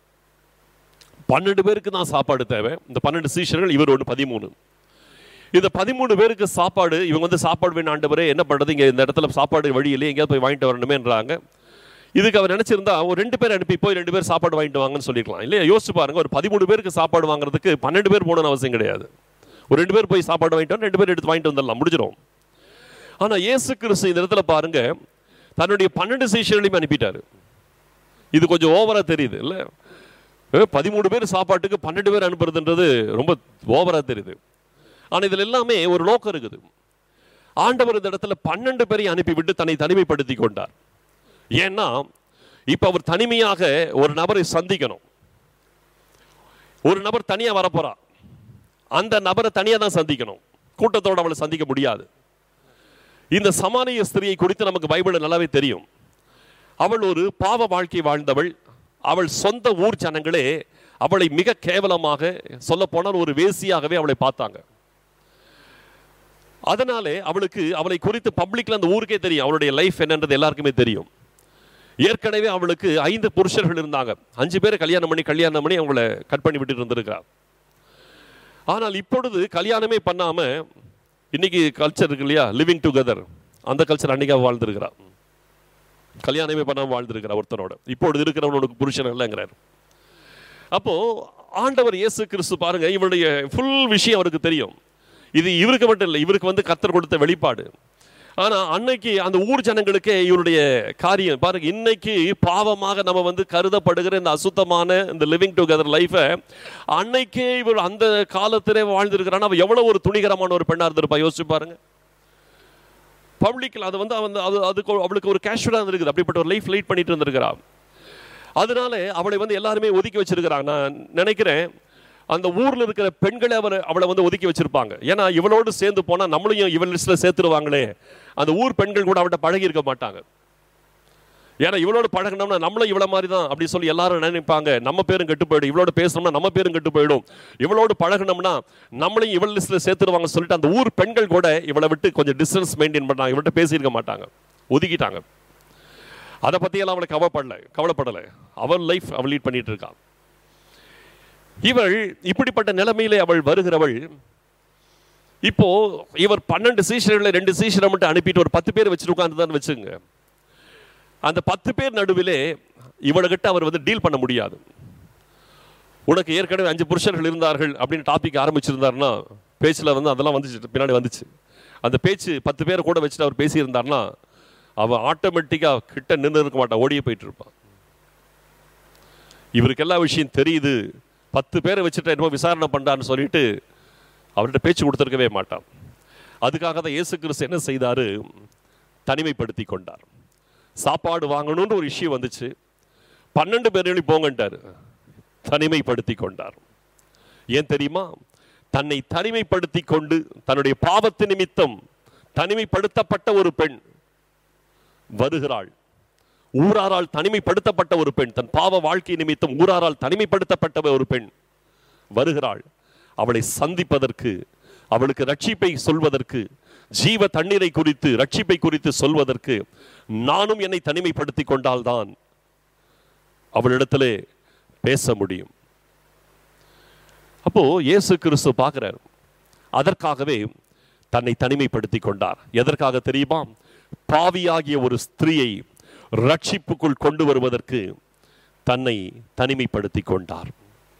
பன்னெண்டு பேருக்கு தான் சாப்பாடு தேவை இந்த பன்னெண்டு சீஷர்கள் இவர் ஒன்று பதிமூணு இந்த பதிமூணு பேருக்கு சாப்பாடு இவங்க வந்து சாப்பாடு வேணும் ஆண்டவரே என்ன பண்ணுறது இங்கே இந்த இடத்துல சாப்பாடு வழியிலே எங்கேயாவது போய் வாங்கிட்டு வரணுமேன்றாங்க இதுக்கு அவர் நினைச்சிருந்தா ஒரு ரெண்டு பேர் அனுப்பி போய் ரெண்டு பேர் சாப்பாடு வாங்கிட்டு வாங்கன்னு சொல்லிருக்கலாம் இல்லையா யோசிச்சு பாருங்க ஒரு பதிமூணு பேருக்கு சாப்பாடு வாங்குறதுக்கு பன்னெண்டு பேர் போகணும்னு அவசியம் கிடையாது ஒரு ரெண்டு பேர் போய் சாப்பாடு வாங்கிட்டு வந்து ரெண்டு பேர் எடுத்து வாங்கிட்டு வந்துடலாம் முடிஞ்சிடும் ஆனா இயேசு கிறிஸ்து இந்த இடத்துல பாருங்க தன்னுடைய பன்னெண்டு சீஷர்களையும் அனுப்பிட்டாரு இது கொஞ்சம் ஓவரா தெரியுது இல்ல அஹ் பதிமூணு பேர் சாப்பாட்டுக்கு பன்னெண்டு பேர் அனுப்புறதுன்றது ரொம்ப ஓவரா தெரியுது ஆனா இதுல எல்லாமே ஒரு நோக்கம் இருக்குது ஆண்டவர் இந்த இடத்துல பன்னெண்டு பேரையும் அனுப்பிவிட்டு தன்னை தனிமைப்படுத்தி கொண்டார் ஏன்னா இப்ப அவர் தனிமையாக ஒரு நபரை சந்திக்கணும் ஒரு நபர் தனியா வரப்போறா அந்த நபரை தனியா தான் சந்திக்கணும் கூட்டத்தோட அவளை சந்திக்க முடியாது இந்த சமானிய ஸ்திரியை குறித்து நமக்கு பைபிள் நல்லாவே தெரியும் அவள் ஒரு பாவ வாழ்க்கை வாழ்ந்தவள் அவள் சொந்த ஊர் ஜனங்களே அவளை மிக கேவலமாக சொல்ல போனால் ஒரு வேசியாகவே அவளை பார்த்தாங்க அதனாலே அவளுக்கு அவளை குறித்து பப்ளிக்ல அந்த ஊருக்கே தெரியும் அவளுடைய லைஃப் என்னன்றது எல்லாருக்குமே தெரியும் ஏற்கனவே அவளுக்கு ஐந்து புருஷர்கள் இருந்தாங்க அஞ்சு பேரை கல்யாணம் பண்ணி கல்யாணம் பண்ணி அவங்கள கட் பண்ணி விட்டுட்டு இருந்திருக்கிறார் ஆனால் இப்பொழுது கல்யாணமே பண்ணாம இன்னைக்கு கல்ச்சர் இருக்கு இல்லையா லிவிங் டுகெதர் அந்த கல்ச்சர் அன்னைக்கு அவ வாழ்ந்திருக்கிறா கல்யாணமே பண்ணாம வாழ்ந்திருக்கிறா ஒருத்தனோட இப்பொழுது இருக்கிறவனுக்கு புருஷன் இல்லைங்கிறார் அப்போ ஆண்டவர் இயேசு கிறிஸ்து பாருங்க இவருடைய ஃபுல் விஷயம் அவருக்கு தெரியும் இது இவருக்கு மட்டும் இல்லை இவருக்கு வந்து கத்தர் கொடுத்த வெளிப்பாடு ஆனா அன்னைக்கு அந்த ஊர் ஜனங்களுக்கே இவருடைய காரியம் பாருங்க இன்னைக்கு பாவமாக நம்ம வந்து கருதப்படுகிற இந்த அசுத்தமான இந்த லிவிங் டுகெதர் லைஃபை அன்னைக்கே இவர் அந்த காலத்திலே வாழ்ந்திருக்கிறான் அவ எவ்வளவு ஒரு துணிகரமான ஒரு பெண்ணா இருந்திருப்பா யோசிச்சு பாருங்க பப்ளிக்ல அது வந்து அவன் அது அதுக்கு ஒரு- அவளுக்கு ஒரு கேஷுவலாக இருந்திருக்குது அப்படிப்பட்ட ஒரு லைஃப் லைட் பண்ணிட்டு இருந்திருக்கிறா அதனால அவளை வந்து எல்லாருமே ஒதுக்கி வச்சிருக்கிறாங்க நான் நினைக்கிறேன் அந்த ஊர்ல இருக்கிற பெண்களை அவர் அவளை வந்து ஒதுக்கி வச்சிருப்பாங்க ஏன்னா இவளோடு சேர்ந்து போனா நம்மளையும் இவள் லிஸ்ட்ல சேர்த்துருவாங்களே அந்த ஊர் பெண்கள் கூட அவட்ட பழகி இருக்க மாட்டாங்க ஏன்னா இவளோட பழகினோம்னா நம்மளும் இவ்வளவு மாதிரி தான் அப்படி சொல்லி எல்லாரும் நினைப்பாங்க நம்ம பேரும் கெட்டு போயிடும் இவளோட பேசணும்னா நம்ம பேரும் கெட்டு போயிடும் இவளோடு பழகினோம்னா நம்மளையும் இவள் லிஸ்ட்ல சேர்த்துருவாங்க சொல்லிட்டு அந்த ஊர் பெண்கள் கூட இவளை விட்டு கொஞ்சம் டிஸ்டன்ஸ் மெயின்டைன் பண்ணாங்க இவள்கிட்ட பேசியிருக்க மாட்டாங்க ஒதுக்கிட்டாங்க அதை பற்றியெல்லாம் அவளை கவலைப்படல கவலைப்படலை அவள் லைஃப் அவள் லீட் பண்ணிட்டு இருக்கான் இவள் இப்படிப்பட்ட நிலைமையிலே அவள் வருகிறவள் இப்போ இவர் பன்னெண்டு சீஷர்களை ரெண்டு சீஷரை மட்டும் அனுப்பிட்டு ஒரு பத்து பேர் வச்சுட்டு உட்காந்துதான் வச்சுங்க அந்த பத்து பேர் நடுவிலே இவளுகிட்ட அவர் வந்து டீல் பண்ண முடியாது உனக்கு ஏற்கனவே அஞ்சு புருஷர்கள் இருந்தார்கள் அப்படின்னு டாபிக் ஆரம்பிச்சிருந்தாருன்னா பேச்சில் வந்து அதெல்லாம் வந்துச்சு பின்னாடி வந்துச்சு அந்த பேச்சு பத்து பேரை கூட வச்சுட்டு அவர் பேசியிருந்தாருன்னா அவன் ஆட்டோமேட்டிக்காக கிட்ட நின்று இருக்க மாட்டான் ஓடியே போயிட்டு இருப்பான் இவருக்கு எல்லா விஷயம் தெரியுது பத்து பேரை வச்சுட்டு என்னமோ விசாரணை பண்ணான்னு சொல்லிட்டு அவர்கிட்ட பேச்சு கொடுத்துருக்கவே மாட்டான் அதுக்காக தான் இயேசு கிறிஸ்து என்ன செய்தாரு தனிமைப்படுத்தி கொண்டார் சாப்பாடு வாங்கணும்னு ஒரு இஷ்யூ வந்துச்சு பன்னெண்டு பேரையும் போங்கன்ட்டார் தனிமைப்படுத்தி கொண்டார் ஏன் தெரியுமா தன்னை தனிமைப்படுத்தி கொண்டு தன்னுடைய பாவத்து நிமித்தம் தனிமைப்படுத்தப்பட்ட ஒரு பெண் வருகிறாள் ஊராரால் தனிமைப்படுத்தப்பட்ட ஒரு பெண் தன் பாவ வாழ்க்கை நிமித்தம் ஊராரால் தனிமைப்படுத்தப்பட்ட ஒரு பெண் வருகிறாள் அவளை சந்திப்பதற்கு அவளுக்கு ரட்சிப்பை சொல்வதற்கு ஜீவ தண்ணீரை குறித்து ரட்சிப்பை குறித்து சொல்வதற்கு நானும் என்னை தனிமைப்படுத்தி கொண்டால்தான் அவளிடத்திலே பேச முடியும் அப்போ இயேசு கிறிஸ்து பார்க்கிறார் அதற்காகவே தன்னை தனிமைப்படுத்தி கொண்டார் எதற்காக தெரியுமா பாவியாகிய ஒரு ஸ்திரீயை ரட்சிப்புக்குள் கொண்டு வருவதற்கு தன்னை தனிமைப்படுத்தி கொண்டார்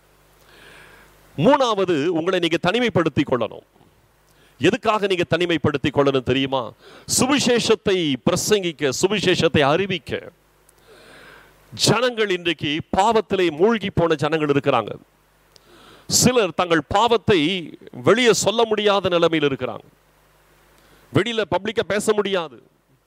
மூணாவது உங்களை நீங்க தனிமைப்படுத்தி கொள்ளணும் எதுக்காக நீங்க தனிமைப்படுத்தி கொள்ளணும் தெரியுமா சுவிசேஷத்தை பிரசங்கிக்க சுவிசேஷத்தை அறிவிக்க ஜனங்கள் இன்றைக்கு பாவத்திலே மூழ்கி போன ஜனங்கள் இருக்கிறாங்க சிலர் தங்கள் பாவத்தை வெளியே சொல்ல முடியாத நிலைமையில் இருக்கிறாங்க வெளியில பப்ளிக்கா பேச முடியாது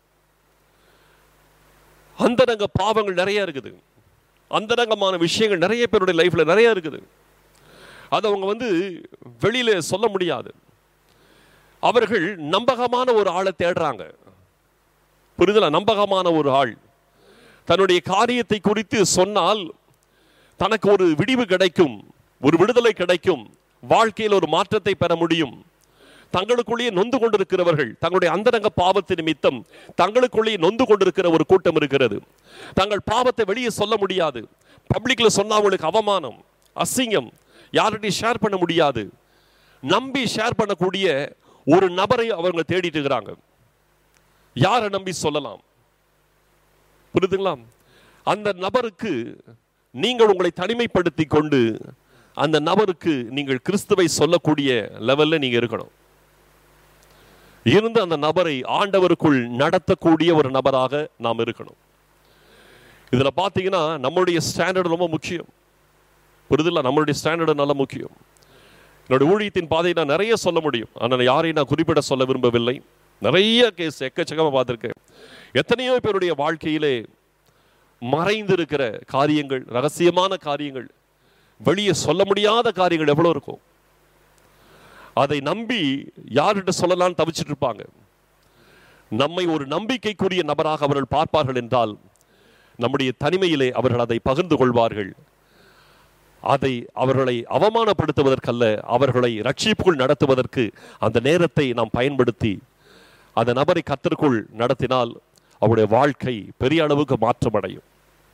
அந்தரங்க பாவங்கள் நிறைய இருக்குது அந்தரங்கமான விஷயங்கள் நிறைய பேருடைய லைஃப்ல நிறைய இருக்குது அதை அவங்க வந்து வெளியில சொல்ல முடியாது அவர்கள் நம்பகமான ஒரு ஆளை தேடுறாங்க புரிதலா நம்பகமான ஒரு ஆள் தன்னுடைய காரியத்தை குறித்து சொன்னால் தனக்கு ஒரு விடிவு கிடைக்கும் ஒரு விடுதலை கிடைக்கும் வாழ்க்கையில் ஒரு மாற்றத்தை பெற முடியும் தங்களுக்குள்ளேயே நொந்து கொண்டிருக்கிறவர்கள் தங்களுடைய அந்தரங்க பாவத்தின் நிமித்தம் தங்களுக்குள்ளேயே நொந்து கொண்டிருக்கிற ஒரு கூட்டம் இருக்கிறது தங்கள் பாவத்தை வெளியே சொல்ல முடியாது பப்ளிக்ல சொன்னா அவங்களுக்கு அவமானம் அசிங்கம் யார்கிட்டையும் ஷேர் பண்ண முடியாது நம்பி ஷேர் பண்ணக்கூடிய ஒரு நபரை அவங்க தேடிட்டு இருக்கிறாங்க யாரை நம்பி சொல்லலாம் புரியுதுங்களா அந்த நபருக்கு நீங்கள் உங்களை தனிமைப்படுத்தி கொண்டு அந்த நபருக்கு நீங்கள் கிறிஸ்துவை சொல்லக்கூடிய லெவல்ல நீங்க இருக்கணும் இருந்து அந்த நபரை ஆண்டவருக்குள் நடத்தக்கூடிய ஒரு நபராக நாம் இருக்கணும் இதுல பாத்தீங்கன்னா நம்மளுடைய ஸ்டாண்டர்ட் ரொம்ப முக்கியம் புரிதல நம்மளுடைய ஸ்டாண்டர்டு நல்ல முக்கியம் என்னோட ஊழியத்தின் பாதையை நான் நிறைய சொல்ல முடியும் ஆனால் யாரையும் நான் குறிப்பிட சொல்ல விரும்பவில்லை நிறைய கேஸ் எக்கச்சக்கமாக பார்த்துருக்கேன் எத்தனையோ பேருடைய வாழ்க்கையிலே மறைந்திருக்கிற காரியங்கள் ரகசியமான காரியங்கள் வெளியே சொல்ல முடியாத காரியங்கள் எவ்வளோ இருக்கும் அதை நம்பி யார்கிட்ட சொல்லலாம்னு தவிச்சிட்டு இருப்பாங்க நம்மை ஒரு நம்பிக்கைக்குரிய நபராக அவர்கள் பார்ப்பார்கள் என்றால் நம்முடைய தனிமையிலே அவர்கள் அதை பகிர்ந்து கொள்வார்கள் அதை அவர்களை அவமானப்படுத்துவதற்கல்ல அவர்களை ரட்சிப்புக்குள் நடத்துவதற்கு அந்த நேரத்தை நாம் பயன்படுத்தி அந்த நபரை கத்திற்குள் நடத்தினால் அவருடைய வாழ்க்கை பெரிய அளவுக்கு மாற்றமடையும்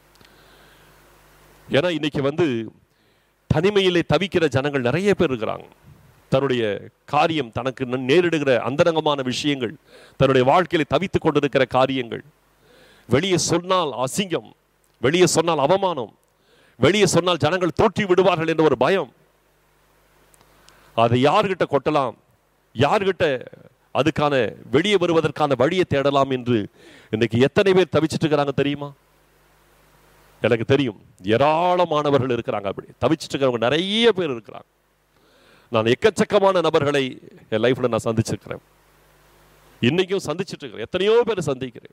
ஏன்னா இன்னைக்கு வந்து தனிமையிலே தவிக்கிற ஜனங்கள் நிறைய பேர் இருக்கிறாங்க தன்னுடைய காரியம் தனக்கு ந- நேரிடுகிற அந்தரங்கமான விஷயங்கள் தன்னுடைய வாழ்க்கையில தவித்துக் கொண்டிருக்கிற காரியங்கள் வெளியே சொன்னால் அசிங்கம் வெளியே சொன்னால் அவமானம் வெளியே சொன்னால் ஜனங்கள் தூற்றி விடுவார்கள் என்ற ஒரு பயம் அதை யார்கிட்ட கொட்டலாம் யார்கிட்ட அதுக்கான வெளியே வருவதற்கான வழியை தேடலாம் என்று இன்னைக்கு எத்தனை பேர் தவிச்சிட்டு இருக்கிறாங்க தெரியுமா எனக்கு தெரியும் ஏராளமானவர்கள் இருக்கிறாங்க அப்படி தவிச்சிட்டு இருக்கிறவங்க நிறைய பேர் இருக்கிறாங்க நான் எக்கச்சக்கமான நபர்களை என் லைஃப்ல நான் சந்திச்சிருக்கிறேன் இன்னைக்கும் சந்திச்சிட்டு இருக்கிறேன் எத்தனையோ பேர் சந்திக்கிறேன்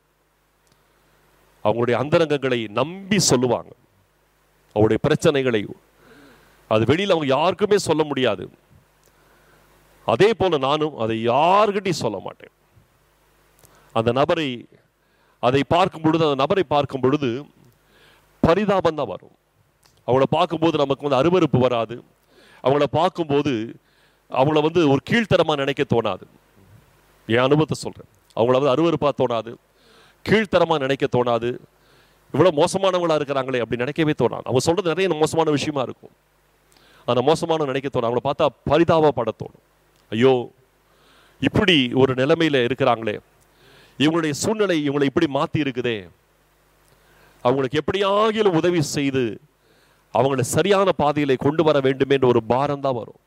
அவங்களுடைய அந்தரங்கங்களை நம்பி சொல்லுவாங்க அவருடைய பிரச்சனைகளை அது வெளியில் அவங்க யாருக்குமே சொல்ல முடியாது அதே போல நானும் அதை யாருக்கிட்டையும் சொல்ல மாட்டேன் அந்த நபரை அதை பார்க்கும் பொழுது அந்த நபரை பார்க்கும் பொழுது பரிதாபம் தான் வரும் அவங்கள பார்க்கும்போது நமக்கு வந்து அருவருப்பு வராது அவங்கள பார்க்கும்போது அவங்கள வந்து ஒரு கீழ்த்தரமாக நினைக்க தோணாது என் அனுபவத்தை சொல்கிறேன் அவங்கள வந்து அருவருப்பாக தோணாது கீழ்த்தரமாக நினைக்க தோணாது இவ்வளோ மோசமானவங்களா இருக்கிறாங்களே அப்படி நினைக்கவே தோணாது அவங்க சொல்கிறது நிறைய மோசமான விஷயமா இருக்கும் அந்த மோசமான நினைக்க தோணும் அவங்கள பார்த்தா பரிதாபப்பட தோணும் ஐயோ இப்படி ஒரு நிலைமையில இருக்கிறாங்களே இவங்களுடைய சூழ்நிலை இவங்களை இப்படி மாத்தி இருக்குதே அவங்களுக்கு எப்படியாகிலும் உதவி செய்து அவங்களை சரியான பாதையில கொண்டு வர வேண்டும் என்ற ஒரு பாரம் தான் வரும்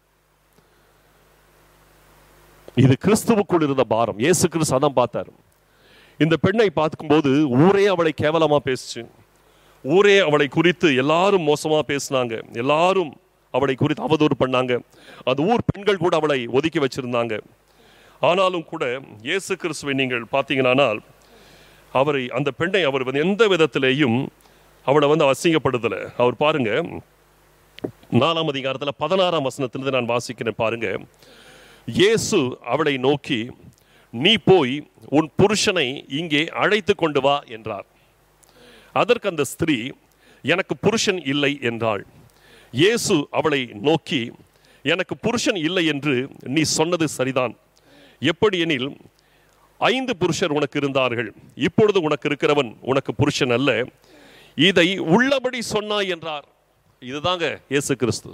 இது கிறிஸ்துவுக்குள் இருந்த பாரம் இயேசு கிறிஸ்து அதான் பார்த்தாரு இந்த பெண்ணை பார்க்கும்போது ஊரே அவளை கேவலமா பேசுச்சு ஊரே அவளை குறித்து எல்லாரும் மோசமா பேசினாங்க எல்லாரும் அவளை குறித்து அவதூறு பண்ணாங்க அந்த ஊர் பெண்கள் கூட அவளை ஒதுக்கி வச்சிருந்தாங்க ஆனாலும் கூட இயேசு கிறிஸ்துவை நீங்கள் பார்த்தீங்கன்னானால் அவரை அந்த பெண்ணை அவர் வந்து எந்த விதத்திலேயும் அவளை வந்து அசிங்கப்படுத்தலை அவர் பாருங்க நாலாம் அதிகாரத்தில் பதினாறாம் வசனத்திலிருந்து நான் வாசிக்கிறேன் பாருங்க இயேசு அவளை நோக்கி நீ போய் உன் புருஷனை இங்கே அழைத்து கொண்டு வா என்றார் அதற்கு அந்த ஸ்திரீ எனக்கு புருஷன் இல்லை என்றாள் இயேசு அவளை நோக்கி எனக்கு புருஷன் இல்லை என்று நீ சொன்னது சரிதான் எப்படி எனில் ஐந்து புருஷர் உனக்கு இருந்தார்கள் இப்பொழுது உனக்கு இருக்கிறவன் உனக்கு புருஷன் அல்ல இதை உள்ளபடி சொன்னாய் என்றார் இதுதாங்க இயேசு கிறிஸ்து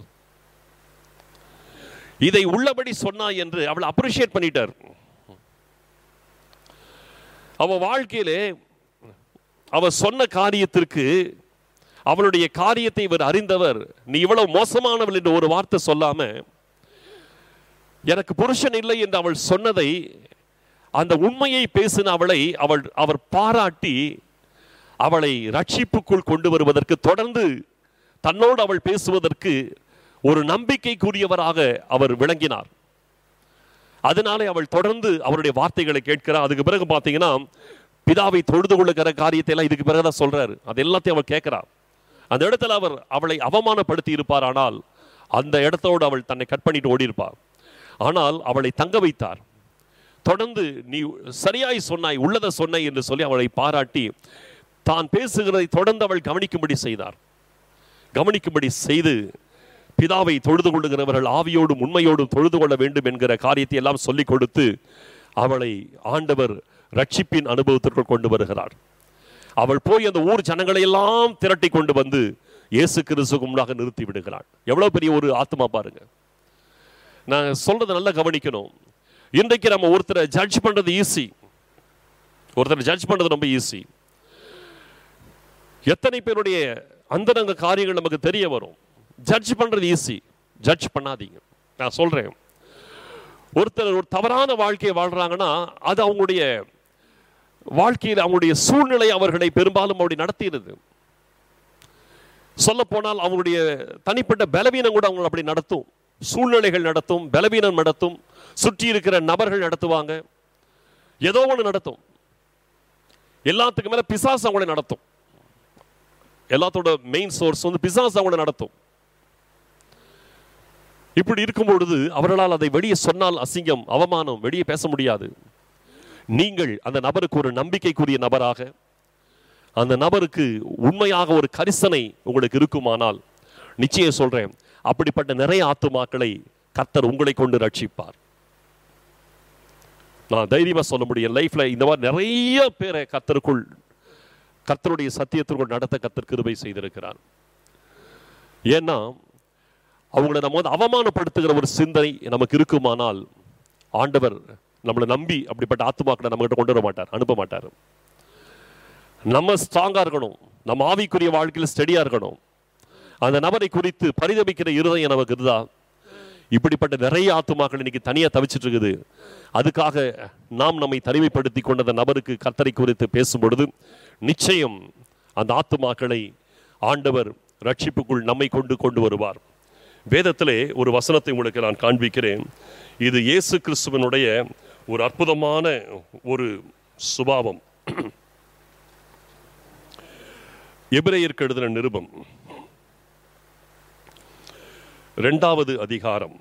இதை உள்ளபடி சொன்னாய் என்று அவளை அப்ரிஷியேட் பண்ணிட்டார் அவ வாழ்க்கையிலே அவ சொன்ன காரியத்திற்கு அவளுடைய காரியத்தை இவர் அறிந்தவர் நீ இவ்வளவு மோசமானவள் என்று ஒரு வார்த்தை சொல்லாம எனக்கு புருஷன் இல்லை என்று அவள் சொன்னதை அந்த உண்மையை பேசின அவளை அவள் அவர் பாராட்டி அவளை ரட்சிப்புக்குள் கொண்டு வருவதற்கு தொடர்ந்து தன்னோடு அவள் பேசுவதற்கு ஒரு நம்பிக்கைக்குரியவராக அவர் விளங்கினார் அதனாலே அவள் தொடர்ந்து அவருடைய வார்த்தைகளை கேட்கிறார் அதுக்கு பிறகு பார்த்தீங்கன்னா பிதாவை தொழுது கொள்ளுகிற காரியத்தை எல்லாம் இதுக்கு பிறகுதான் சொல்றாரு அது எல்லாத்தையும் அவள் கேட்கிறார் அந்த இடத்துல அவர் அவளை அவமானப்படுத்தி இருப்பார் ஆனால் அந்த இடத்தோடு அவள் தன்னை கட் பண்ணிட்டு ஓடி இருப்பார் ஆனால் அவளை தங்க வைத்தார் தொடர்ந்து நீ சரியாய் சொன்னாய் உள்ளதை சொன்னாய் என்று சொல்லி அவளை பாராட்டி தான் பேசுகிறதை தொடர்ந்து அவள் கவனிக்கும்படி செய்தார் கவனிக்கும்படி செய்து பிதாவை தொழுது கொள்ளுகிறவர்கள் ஆவியோடும் உண்மையோடும் தொழுது கொள்ள வேண்டும் என்கிற காரியத்தை எல்லாம் சொல்லிக் கொடுத்து அவளை ஆண்டவர் ரட்சிப்பின் அனுபவத்திற்குள் கொண்டு வருகிறார் அவள் போய் அந்த ஊர் ஜனங்களை எல்லாம் திரட்டி கொண்டு வந்து இயேசு கிறிஸ்துக்கு முன்னாக நிறுத்தி விடுகிறாள் எவ்வளவு பெரிய ஒரு ஆத்மா பாருங்க நான் சொல்றதை நல்லா கவனிக்கணும் இன்றைக்கு நம்ம ஒருத்தரை ஜட்ஜ் பண்றது ஈஸி ஒருத்தரை ஜட்ஜ் பண்றது ரொம்ப ஈஸி எத்தனை பேருடைய அந்தரங்க காரியங்கள் நமக்கு தெரிய வரும் ஜட்ஜ் பண்றது ஈஸி ஜட்ஜ் பண்ணாதீங்க நான் சொல்றேன் ஒருத்தர் ஒரு தவறான வாழ்க்கையை வாழ்றாங்கன்னா அது அவங்களுடைய வாழ்க்கையில் அவங்களுடைய சூழ்நிலை அவர்களை பெரும்பாலும் அப்படி நடத்திடுது சொல்ல போனால் அவங்களுடைய தனிப்பட்ட பலவீனம் கூட அவங்களை அப்படி நடத்தும் சூழ்நிலைகள் நடத்தும் பலவீனம் நடத்தும் சுற்றி இருக்கிற நபர்கள் நடத்துவாங்க ஏதோ ஒன்று நடத்தும் எல்லாத்துக்கு மேல பிசாசு அவங்களை நடத்தும் எல்லாத்தோட மெயின் சோர்ஸ் வந்து பிசாசு அவங்களை நடத்தும் இப்படி இருக்கும் பொழுது அவர்களால் அதை வெளியே சொன்னால் அசிங்கம் அவமானம் வெளியே பேச முடியாது நீங்கள் அந்த நபருக்கு ஒரு நம்பிக்கைக்குரிய நபராக அந்த நபருக்கு உண்மையாக ஒரு கரிசனை உங்களுக்கு இருக்குமானால் நிச்சயம் சொல்றேன் அப்படிப்பட்ட நிறைய ஆத்துமாக்களை கர்த்தர் உங்களை கொண்டு ரட்சிப்பார் நான் தைரியமா சொல்ல முடியும் லைஃப்ல இந்த மாதிரி நிறைய பேரை கர்த்தருக்குள் கர்த்தருடைய சத்தியத்திற்குள் நடத்த கர்த்தர் கிருபை செய்திருக்கிறார் ஏன்னா அவங்கள நம்ம வந்து அவமானப்படுத்துகிற ஒரு சிந்தனை நமக்கு இருக்குமானால் ஆண்டவர் நம்மளை நம்பி அப்படிப்பட்ட ஆத்துமாக்களை நம்மகிட்ட கொண்டு வர மாட்டார் அனுப்ப மாட்டார் நம்ம ஸ்ட்ராங்கா இருக்கணும் நம்ம ஆவிக்குரிய வாழ்க்கையில் ஸ்டெடியா இருக்கணும் அந்த நபரை குறித்து பரிதபிக்கிற இருதயம் நமக்கு இருந்தா இப்படிப்பட்ட நிறைய ஆத்துமாக்கள் இன்னைக்கு தனியா தவிச்சிட்டு இருக்குது அதுக்காக நாம் நம்மை தனிமைப்படுத்தி கொண்ட அந்த நபருக்கு கர்த்தரை குறித்து பேசும் பொழுது நிச்சயம் அந்த ஆத்துமாக்களை ஆண்டவர் ரட்சிப்புக்குள் நம்மை கொண்டு கொண்டு வருவார் வேதத்திலே ஒரு வசனத்தை உங்களுக்கு நான் காண்பிக்கிறேன் இது இயேசு கிறிஸ்துவனுடைய ஒரு அற்புதமான ஒரு சுபாவம் எபிரேயருக்கு எழுதின நிருபம் இரண்டாவது அதிகாரம்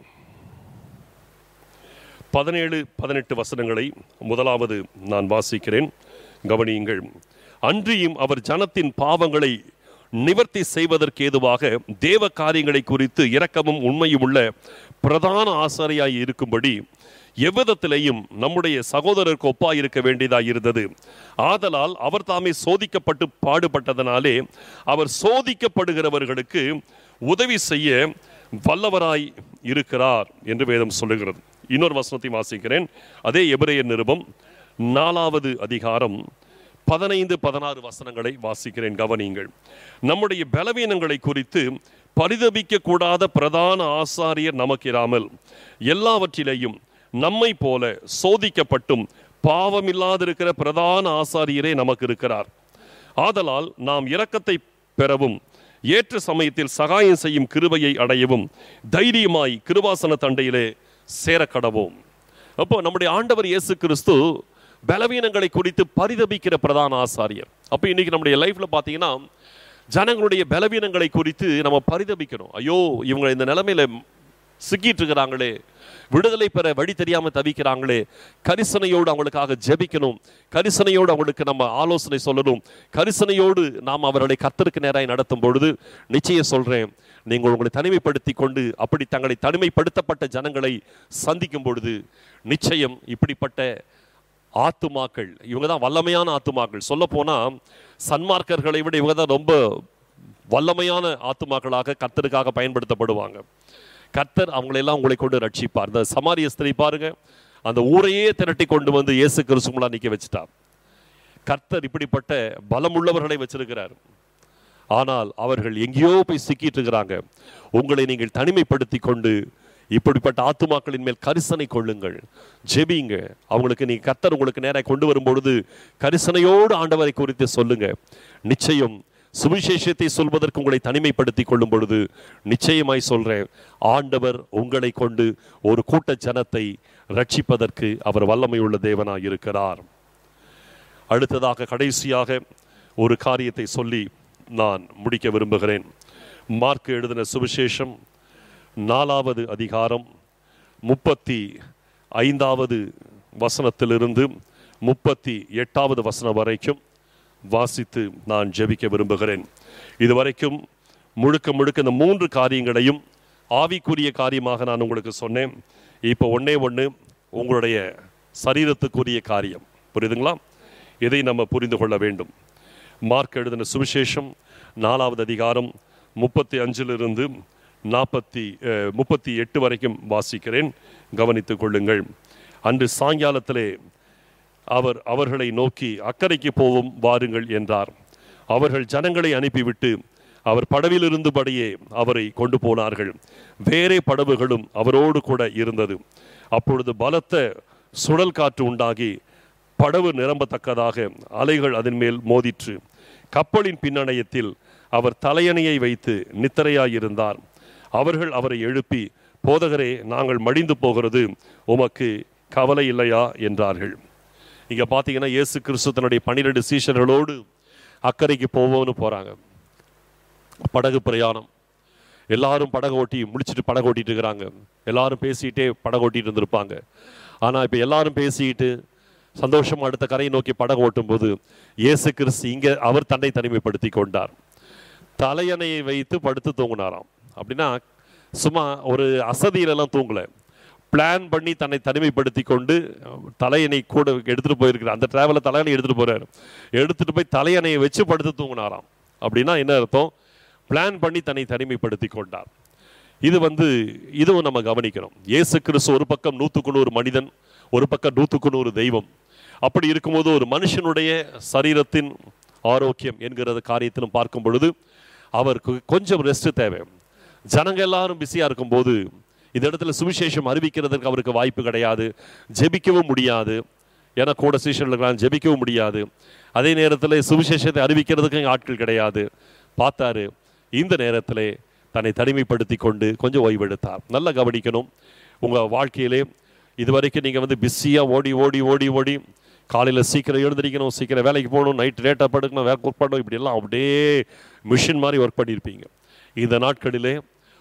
பதினேழு பதினெட்டு வசனங்களை முதலாவது நான் வாசிக்கிறேன் கவனியுங்கள் அன்றியும் அவர் ஜனத்தின் பாவங்களை நிவர்த்தி செய்வதற்கு ஏதுவாக தேவ காரியங்களை குறித்து இரக்கமும் உண்மையும் உள்ள பிரதான ஆசாரியாய் இருக்கும்படி எவ்விதத்திலேயும் நம்முடைய சகோதரருக்கு ஒப்பாய் இருக்க வேண்டியதாய் இருந்தது ஆதலால் அவர் தாமே சோதிக்கப்பட்டு பாடுபட்டதனாலே அவர் சோதிக்கப்படுகிறவர்களுக்கு உதவி செய்ய வல்லவராய் இருக்கிறார் என்று வேதம் சொல்லுகிறது இன்னொரு வசனத்தை வாசிக்கிறேன் அதே எபிரேயர் நிருபம் நாலாவது அதிகாரம் பதினைந்து பதினாறு வசனங்களை வாசிக்கிறேன் கவனியுங்கள் நம்முடைய பலவீனங்களை குறித்து பரிதபிக்க கூடாத பிரதான ஆசாரியர் நமக்கிராமல் எல்லாவற்றிலேயும் நம்மை போல சோதிக்கப்பட்டும் பாவமில்லாதிருக்கிற பிரதான ஆசாரியரே நமக்கு இருக்கிறார் ஆதலால் நாம் இரக்கத்தை பெறவும் ஏற்ற சமயத்தில் சகாயம் செய்யும் கிருபையை அடையவும் தைரியமாய் கிருபாசன தண்டையிலே சேரக்கடவோம் அப்போ நம்முடைய ஆண்டவர் இயேசு கிறிஸ்து பலவீனங்களை குறித்து பரிதபிக்கிற பிரதான ஆசாரியர் அப்போ இன்னைக்கு நம்முடைய லைஃப்ல பார்த்தீங்கன்னா ஜனங்களுடைய பலவீனங்களை குறித்து நம்ம பரிதபிக்கணும் ஐயோ இவங்க இந்த நிலைமையில சிக்கிட்டு இருக்கிறாங்களே விடுதலை பெற வழி தெரியாம தவிக்கிறாங்களே கரிசனையோடு அவங்களுக்காக ஜெபிக்கணும் கரிசனையோடு அவங்களுக்கு நம்ம ஆலோசனை சொல்லணும் கரிசனையோடு நாம் அவர்களை கத்தருக்கு நேராய் நடத்தும் பொழுது நிச்சயம் சொல்றேன் நீங்கள் உங்களை தனிமைப்படுத்தி கொண்டு அப்படி தங்களை தனிமைப்படுத்தப்பட்ட ஜனங்களை சந்திக்கும் பொழுது நிச்சயம் இப்படிப்பட்ட ஆத்துமாக்கள் இவங்க தான் வல்லமையான ஆத்துமாக்கள் சொல்ல போனா சன்மார்க்கர்களை விட இவங்க தான் ரொம்ப வல்லமையான ஆத்துமாக்களாக கர்த்தருக்காக பயன்படுத்தப்படுவாங்க கர்த்தர் அவங்களெல்லாம் உங்களை கொண்டு ரட்சிப்பார் இந்த சமாரிய ஸ்திரீ பாருங்க அந்த ஊரையே திரட்டி கொண்டு வந்து இயேசு கிறிஸ்துங்களா நிக்க வச்சுட்டார் கர்த்தர் இப்படிப்பட்ட பலமுள்ளவர்களை வச்சிருக்கிறார் ஆனால் அவர்கள் எங்கேயோ போய் சிக்கிட்டு இருக்கிறாங்க உங்களை நீங்கள் தனிமைப்படுத்தி கொண்டு இப்படிப்பட்ட ஆத்துமாக்களின் மேல் கரிசனை கொள்ளுங்கள் ஜெபிங்க அவங்களுக்கு நீ கர்த்தர் உங்களுக்கு நேராக கொண்டு வரும்பொழுது கரிசனையோடு ஆண்டவரை குறித்து சொல்லுங்க நிச்சயம் சுவிசேஷத்தை சொல்வதற்கு உங்களை தனிமைப்படுத்தி கொள்ளும் பொழுது நிச்சயமாய் சொல்றேன் ஆண்டவர் உங்களை கொண்டு ஒரு கூட்ட ஜனத்தை ரட்சிப்பதற்கு அவர் வல்லமையுள்ள தேவனாய் இருக்கிறார் அடுத்ததாக கடைசியாக ஒரு காரியத்தை சொல்லி நான் முடிக்க விரும்புகிறேன் மார்க் எழுதின சுவிசேஷம் நாலாவது அதிகாரம் முப்பத்தி ஐந்தாவது வசனத்திலிருந்து முப்பத்தி எட்டாவது வசனம் வரைக்கும் வாசித்து நான் ஜெபிக்க விரும்புகிறேன் இதுவரைக்கும் முழுக்க முழுக்க இந்த மூன்று காரியங்களையும் ஆவிக்குரிய காரியமாக நான் உங்களுக்கு சொன்னேன் இப்போ ஒண்ணே ஒன்று உங்களுடைய சரீரத்துக்குரிய காரியம் புரியுதுங்களா இதை நம்ம புரிந்து கொள்ள வேண்டும் மார்க் எழுதின சுவிசேஷம் நாலாவது அதிகாரம் முப்பத்தி அஞ்சிலிருந்து நாற்பத்தி அஹ், முப்பத்தி எட்டு வரைக்கும் வாசிக்கிறேன் கவனித்துக் கொள்ளுங்கள் அன்று சாயங்காலத்திலே அவர் அவர்களை நோக்கி அக்கறைக்கு போவோம் வாருங்கள் என்றார் அவர்கள் ஜனங்களை அனுப்பிவிட்டு அவர் படவில் இருந்தபடியே அவரை கொண்டு போனார்கள் வேறே படவுகளும் அவரோடு கூட இருந்தது அப்பொழுது பலத்த சுழல் காற்று உண்டாகி படவு நிரம்பத்தக்கதாக அலைகள் அதன் மேல் மோதிற்று கப்பலின் பின்னணையத்தில் அவர் தலையணையை வைத்து நித்திரையாயிருந்தார் அவர்கள் அவரை எழுப்பி போதகரே நாங்கள் மடிந்து போகிறது உமக்கு கவலை இல்லையா என்றார்கள் இங்க பார்த்தீங்கன்னா இயேசு கிறிஸ்து தன்னுடைய பன்னிரெண்டு சீஷர்களோடு அக்கறைக்கு போவோம்னு போறாங்க படகு பிரயாணம் எல்லாரும் படகு ஓட்டி முடிச்சுட்டு படகு ஓட்டிட்டு இருக்கிறாங்க எல்லாரும் பேசிக்கிட்டே படகு ஓட்டிட்டு இருந்திருப்பாங்க ஆனா இப்ப எல்லாரும் பேசிக்கிட்டு சந்தோஷமா அடுத்த கரையை நோக்கி படகு ஓட்டும் போது இயேசு கிறிஸ்து இங்க அவர் தன்னை தனிமைப்படுத்தி கொண்டார் தலையணையை வைத்து படுத்து தூங்கினாராம் அப்படின்னா சும்மா ஒரு அசதியிலெல்லாம் தூங்கல பிளான் பண்ணி தன்னை தனிமைப்படுத்தி கொண்டு தலையணை கூட எடுத்துட்டு போயிருக்கிறார் அந்த டிராவல தலையணை எடுத்துட்டு போறாரு எடுத்துட்டு போய் தலையணையை வச்சு படுத்து தூங்கினாராம் அப்படின்னா என்ன அர்த்தம் பிளான் பண்ணி தன்னை தனிமைப்படுத்தி கொண்டார் இது வந்து இதுவும் நம்ம கவனிக்கணும் இயேசு கிறிஸ்து ஒரு பக்கம் நூற்றுக்கு நூறு மனிதன் ஒரு பக்கம் நூற்றுக்கு நூறு தெய்வம் அப்படி இருக்கும்போது ஒரு மனுஷனுடைய சரீரத்தின் ஆரோக்கியம் என்கிறது காரியத்திலும் பார்க்கும் பொழுது அவருக்கு கொஞ்சம் ரெஸ்ட் தேவை ஜனங்க எல்லாரும் பிஸியா இருக்கும்போது இந்த இடத்துல சுவிசேஷம் அறிவிக்கிறதுக்கு அவருக்கு வாய்ப்பு கிடையாது ஜெபிக்கவும் முடியாது ஏன்னா கூட சீஷர்களுக்கு ஜெபிக்கவும் முடியாது அதே நேரத்தில் சுவிசேஷத்தை அறிவிக்கிறதுக்கு இங்க ஆட்கள் கிடையாது பார்த்தாரு இந்த நேரத்திலே தன்னை தனிமைப்படுத்தி கொண்டு கொஞ்சம் ஓய்வெடுத்தார் நல்லா கவனிக்கணும் உங்க வாழ்க்கையிலே இதுவரைக்கும் நீங்க வந்து பிஸியா ஓடி ஓடி ஓடி ஓடி காலையில் சீக்கிரம் எழுந்திரிக்கணும் சீக்கிரம் வேலைக்கு போகணும் நைட் லேட்டாக படுக்கணும் வேலை ஒர்க் பண்ணணும் இப்படி எல்லாம் அப்படியே மிஷின் மாதிரி ஒர்க் பண்ணியிருப்பீங்க இந்த நாட்களிலே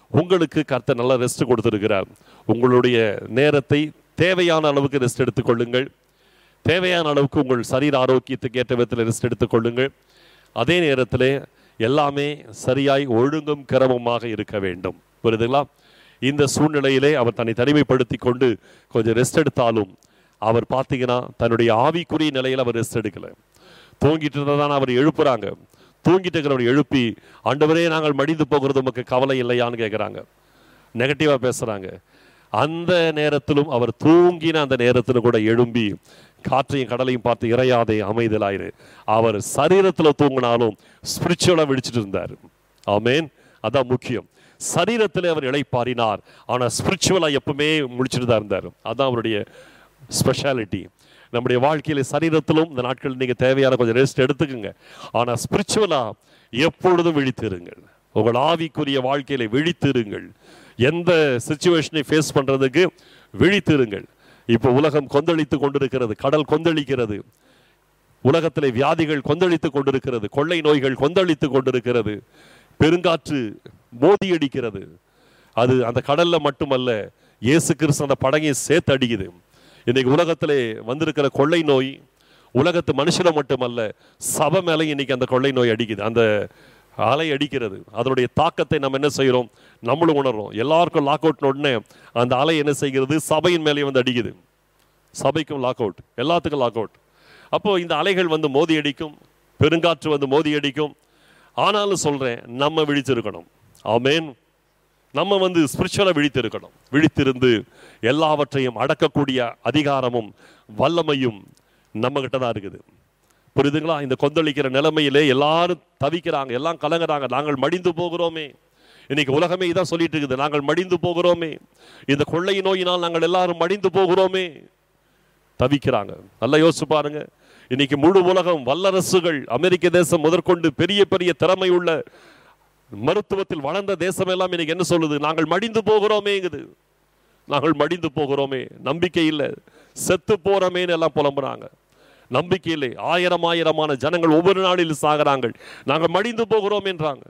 உங்களுக்கு கர்த்தர் நல்ல ரெஸ்ட் கொடுத்திருக்கிறார் உங்களுடைய நேரத்தை தேவையான அளவுக்கு ரெஸ்ட் எடுத்துக்கொள்ளுங்கள் தேவையான அளவுக்கு உங்கள் சரீர ஆரோக்கியத்துக்கு ஏற்ற விதத்தில் ரெஸ்ட் எடுத்துக்கொள்ளுங்கள் அதே நேரத்தில் எல்லாமே சரியாய் ஒழுங்கும் கிரமமாக இருக்க வேண்டும் புரியுதுங்களா இந்த சூழ்நிலையிலே அவர் தன்னை தனிமைப்படுத்தி கொண்டு கொஞ்சம் ரெஸ்ட் எடுத்தாலும் அவர் பார்த்தீங்கன்னா தன்னுடைய ஆவிக்குரிய நிலையில் அவர் ரெஸ்ட் எடுக்கல தூங்கிட்டு இருந்ததான் அவர் எழுப்புறாங்க தூங்கிட்டு இருக்கிறவர் எழுப்பி ஆண்டவரே நாங்கள் மடிந்து போகிறது உமக்கு கவலை இல்லையான்னு கேட்குறாங்க நெகட்டிவாக பேசுகிறாங்க அந்த நேரத்திலும் அவர் தூங்கின அந்த நேரத்திலும் கூட எழும்பி காற்றையும் கடலையும் பார்த்து இறையாதே அமைதலாயிரு அவர் சரீரத்தில் தூங்கினாலும் ஸ்பிரிச்சுவலாக விழிச்சிட்டு இருந்தார் ஆமேன் அதான் முக்கியம் சரீரத்தில் அவர் இளைப்பாறினார் ஆனால் ஸ்பிரிச்சுவலாக எப்பவுமே முழிச்சிட்டு தான் இருந்தார் அதான் அவருடைய ஸ்பெஷாலிட்டி நம்முடைய வாழ்க்கையில சரீரத்திலும் இந்த நாட்கள் நீங்க தேவையான கொஞ்சம் ரெஸ்ட் எடுத்துக்கோங்க ஆனா ஸ்பிரிச்சுவலா எப்பொழுதும் விழித்திருங்கள் உங்கள் ஆவிக்குரிய வாழ்க்கையில விழித்திருங்கள் எந்த சுச்சுவேஷனை ஃபேஸ் பண்றதுக்கு விழித்திருங்கள் இப்போ உலகம் கொந்தளித்து கொண்டிருக்கிறது கடல் கொந்தளிக்கிறது உலகத்திலே வியாதிகள் கொந்தளித்து கொண்டிருக்கிறது கொள்ளை நோய்கள் கொந்தளித்து கொண்டிருக்கிறது பெருங்காற்று மோதியடிக்கிறது அது அந்த கடல்ல மட்டுமல்ல இயேசு கிறிஸ்து அந்த படகை சேர்த்து அடிக்குது இன்னைக்கு உலகத்திலே வந்திருக்கிற கொள்ளை நோய் உலகத்து மனுஷனை மட்டுமல்ல சபை மேலே இன்னைக்கு அந்த கொள்ளை நோய் அடிக்குது அந்த அலை அடிக்கிறது அதனுடைய தாக்கத்தை நம்ம என்ன செய்கிறோம் நம்மளும் உணர்றோம் எல்லாருக்கும் லாக் அவுட் உடனே அந்த அலை என்ன செய்கிறது சபையின் மேலே வந்து அடிக்குது சபைக்கும் லாக் அவுட் எல்லாத்துக்கும் லாக் அவுட் அப்போ இந்த அலைகள் வந்து மோதி அடிக்கும் பெருங்காற்று வந்து மோதி அடிக்கும் ஆனாலும் சொல்றேன் நம்ம விழித்திருக்கணும் ஆமேன் நம்ம வந்து ஸ்பிரிச்சுவலாக விழித்திருக்கணும் விழித்திருந்து எல்லாவற்றையும் அடக்கக்கூடிய அதிகாரமும் வல்லமையும் நம்ம கிட்ட தான் இருக்குது புரியுதுங்களா இந்த கொந்தளிக்கிற நிலைமையிலே எல்லாரும் தவிக்கிறாங்க எல்லாம் கலங்குறாங்க நாங்கள் மடிந்து போகிறோமே இன்னைக்கு உலகமே இதான் சொல்லிட்டு இருக்குது நாங்கள் மடிந்து போகிறோமே இந்த கொள்ளை நோயினால் நாங்கள் எல்லாரும் மடிந்து போகிறோமே தவிக்கிறாங்க நல்லா யோசிச்சு பாருங்க இன்னைக்கு முழு உலகம் வல்லரசுகள் அமெரிக்க தேசம் முதற்கொண்டு பெரிய பெரிய திறமை உள்ள மருத்துவத்தில் வளர்ந்த தேசம் எல்லாம் இன்னைக்கு என்ன சொல்லுது நாங்கள் மடிந்து போகிறோமேங்குது நாங்கள் மடிந்து போகிறோமே நம்பிக்கை இல்லை செத்து போறோமேன்னு எல்லாம் புலம்புறாங்க நம்பிக்கை இல்லை ஆயிரம் ஆயிரமான ஜனங்கள் ஒவ்வொரு நாளில் சாகிறாங்க நாங்கள் மடிந்து போகிறோம் என்றாங்க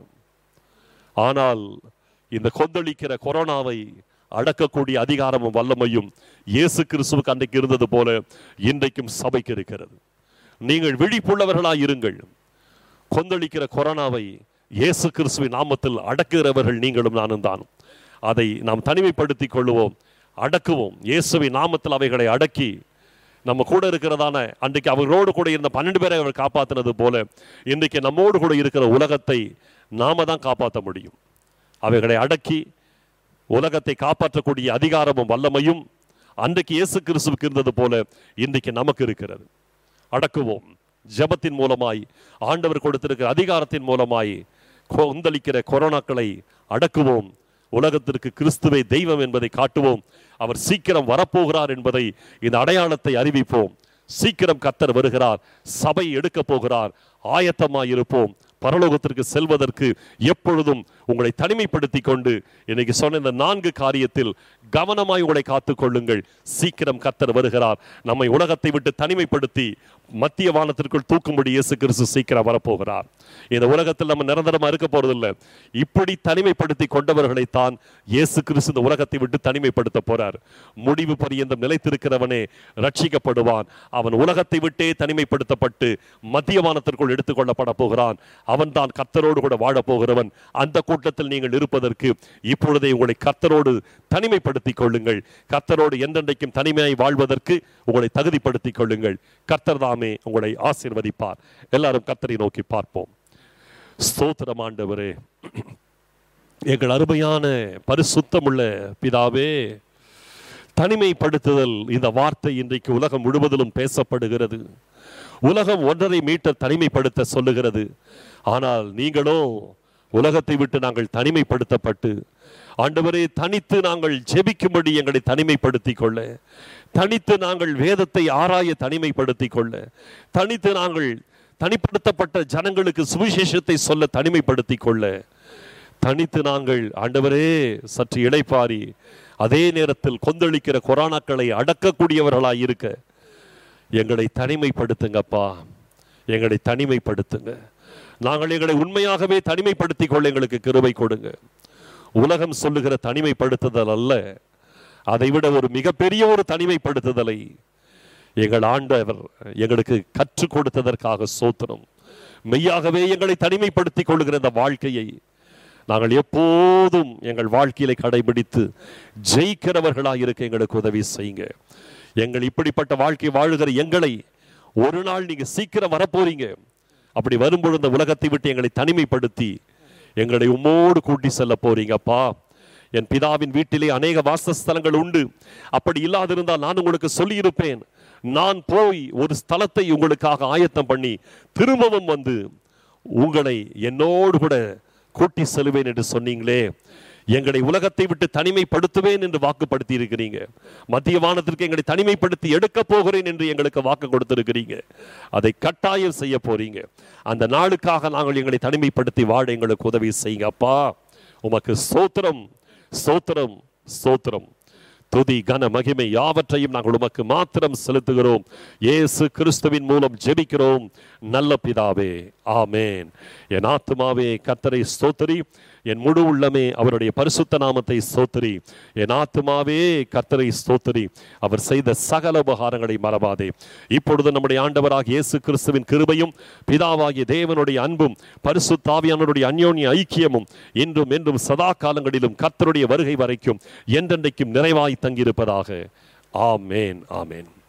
ஆனால் இந்த கொந்தளிக்கிற கொரோனாவை அடக்கக்கூடிய அதிகாரமும் வல்லமையும் இயேசு கிறிஸ்துவுக்கு அன்றைக்கு இருந்தது போல இன்றைக்கும் சபைக்கு இருக்கிறது நீங்கள் விழிப்புள்ளவர்களாய் இருங்கள் கொந்தளிக்கிற கொரோனாவை இயேசு கிறிஸ்துவின் நாமத்தில் அடக்குகிறவர்கள் நீங்களும் நானும் தான் அதை நாம் தனிமைப்படுத்திக் கொள்ளுவோம் அடக்குவோம் இயேசுவின் நாமத்தில் அவைகளை அடக்கி நம்ம கூட இருக்கிறதான அன்றைக்கு அவர்களோடு கூட இருந்த பன்னெண்டு பேரை அவர் காப்பாற்றினது போல இன்றைக்கு நம்மோடு கூட இருக்கிற உலகத்தை நாம தான் காப்பாற்ற முடியும் அவைகளை அடக்கி உலகத்தை காப்பாற்றக்கூடிய அதிகாரமும் வல்லமையும் அன்றைக்கு இயேசு கிறிஸ்துவுக்கு இருந்தது போல இன்றைக்கு நமக்கு இருக்கிறது அடக்குவோம் ஜெபத்தின் மூலமாய் ஆண்டவர் கொடுத்திருக்கிற அதிகாரத்தின் மூலமாய் கொந்தளிக்கிற கொரோனாக்களை அடக்குவோம் உலகத்திற்கு கிறிஸ்துவை தெய்வம் என்பதை காட்டுவோம் அவர் சீக்கிரம் வரப்போகிறார் என்பதை இந்த அடையாளத்தை அறிவிப்போம் சீக்கிரம் கத்தர் வருகிறார் சபை எடுக்க போகிறார் ஆயத்தமாய் இருப்போம் பரலோகத்திற்கு செல்வதற்கு எப்பொழுதும் உங்களை தனிமைப்படுத்திக் கொண்டு இன்னைக்கு சொன்ன இந்த நான்கு காரியத்தில் கவனமாய் உங்களை காத்துக் கொள்ளுங்கள் சீக்கிரம் கத்தர் வருகிறார் நம்மை உலகத்தை விட்டு தனிமைப்படுத்தி மத்திய வானத்திற்குள் தூக்கும்படி இயேசு கிறிஸ்து சீக்கிரம் வரப்போகிறார் இந்த உலகத்தில் நம்ம நிரந்தரமா இருக்க போறதில்ல இப்படி தனிமைப்படுத்தி கொண்டவர்களைத்தான் இயேசு கிறிஸ்து இந்த உலகத்தை விட்டு தனிமைப்படுத்த போறார் முடிவு பரியந்தம் நிலைத்திருக்கிறவனே ரட்சிக்கப்படுவான் அவன் உலகத்தை விட்டே தனிமைப்படுத்தப்பட்டு மத்திய வானத்திற்குள் எடுத்துக்கொள்ளப்பட போகிறான் அவன் தான் கர்த்தரோடு கூட வாழப் போகிறவன் அந்த கூட்டத்தில் நீங்கள் இருப்பதற்கு இப்பொழுதே உங்களை கர்த்தரோடு தனிமைப்படுத்திக் கொள்ளுங்கள் கர்த்தரோடு என்றென்றைக்கும் தனிமையாய் வாழ்வதற்கு உங்களை தகுதிப்படுத்திக் கொள்ளுங்கள் கர்த்தர் தாமே உங்களை ஆசீர்வதிப்பார் எல்லாரும் கர்த்தரை நோக்கி பார்ப்போம் ஸ்தோத்திரம் ஆண்டவரே எங்கள் அருமையான பரிசுத்தமுள்ள பிதாவே தனிமைப்படுத்துதல் இந்த வார்த்தை இன்றைக்கு உலகம் முழுவதிலும் பேசப்படுகிறது உலகம் ஒன்றரை மீட்டர் தனிமைப்படுத்த சொல்லுகிறது ஆனால் நீங்களோ உலகத்தை விட்டு நாங்கள் தனிமைப்படுத்தப்பட்டு ஆண்டவரே தனித்து நாங்கள் ஜெபிக்கும்படி எங்களை தனிமைப்படுத்திக் கொள்ள தனித்து நாங்கள் வேதத்தை ஆராய தனிமைப்படுத்திக் கொள்ள தனித்து நாங்கள் தனிப்படுத்தப்பட்ட ஜனங்களுக்கு சுவிசேஷத்தை சொல்ல தனிமைப்படுத்திக் கொள்ள தனித்து நாங்கள் ஆண்டவரே சற்று இளைப்பாரி அதே நேரத்தில் கொந்தளிக்கிற கொரோனாக்களை அடக்கக்கூடியவர்களாய் இருக்க எங்களை தனிமைப்படுத்துங்கப்பா எங்களை தனிமைப்படுத்துங்க நாங்கள் எங்களை உண்மையாகவே தனிமைப்படுத்திக் கொள்ள எங்களுக்கு கிருபை கொடுங்க உலகம் சொல்லுகிற தனிமைப்படுத்துதல் அல்ல அதைவிட ஒரு மிகப்பெரிய ஒரு தனிமைப்படுத்துதலை எங்கள் ஆண்டவர் எங்களுக்கு கற்றுக் கொடுத்ததற்காக சோத்திரம் மெய்யாகவே எங்களை தனிமைப்படுத்திக் கொள்ளுகிற இந்த வாழ்க்கையை நாங்கள் எப்போதும் எங்கள் வாழ்க்கையில கடைபிடித்து ஜெயிக்கிறவர்களாக இருக்க எங்களுக்கு உதவி செய்யுங்க எங்கள் இப்படிப்பட்ட வாழ்க்கை வாழுகிற எங்களை ஒரு நாள் நீங்க சீக்கிரம் வரப்போறீங்க அப்படி வரும்பொழுது இந்த உலகத்தை விட்டு எங்களை தனிமைப்படுத்தி எங்களை உம்மோடு கூட்டி செல்ல போறீங்கப்பா என் பிதாவின் வீட்டிலே அநேக வாசஸ்தலங்கள் உண்டு அப்படி இல்லாதிருந்தால் நான் உங்களுக்கு சொல்லியிருப்பேன் நான் போய் ஒரு ஸ்தலத்தை உங்களுக்காக ஆயத்தம் பண்ணி திரும்பவும் வந்து உங்களை என்னோடு கூட கூட்டி செல்வேன் என்று சொன்னீங்களே எங்களை உலகத்தை விட்டு தனிமைப்படுத்துவேன் என்று வாக்குப்படுத்தி இருக்கிறீங்க மத்திய வானத்திற்கு எங்களை தனிமைப்படுத்தி எடுக்க போகிறேன் என்று எங்களுக்கு வாக்கு கொடுத்திருக்கிறீங்க அதை கட்டாயம் செய்ய போறீங்க அந்த நாளுக்காக நாங்கள் எங்களை தனிமைப்படுத்தி வாழ எங்களுக்கு உதவி செய்யுங்க அப்பா உமக்கு ஸ்தோத்திரம் ஸ்தோத்திரம் ஸ்தோத்திரம் துதி கன மகிமை யாவற்றையும் நாங்கள் உமக்கு மாத்திரம் செலுத்துகிறோம் இயேசு கிறிஸ்துவின் மூலம் ஜெபிக்கிறோம் நல்ல பிதாவே ஆமேன் என் ஆத்துமாவே கத்தரை ஸ்தோத்திரி என் முழு உள்ளமே அவருடைய பரிசுத்த நாமத்தை ஸ்தோத்திரி என் ஆத்துமாவே கத்தரை ஸ்தோத்திரி அவர் செய்த சகல உபகாரங்களை மறவாதே இப்பொழுது நம்முடைய ஆண்டவராக இயேசு கிறிஸ்துவின் கிருபையும் பிதாவாகிய தேவனுடைய அன்பும் பரிசுத்தாவியானவருடைய அந்யோன்ய ஐக்கியமும் இன்றும் என்றும் சதா காலங்களிலும் கர்த்தருடைய வருகை வரைக்கும் என்றென்றைக்கும் நிறைவாய் தங்கியிருப்பதாக ஆமேன் ஆமேன்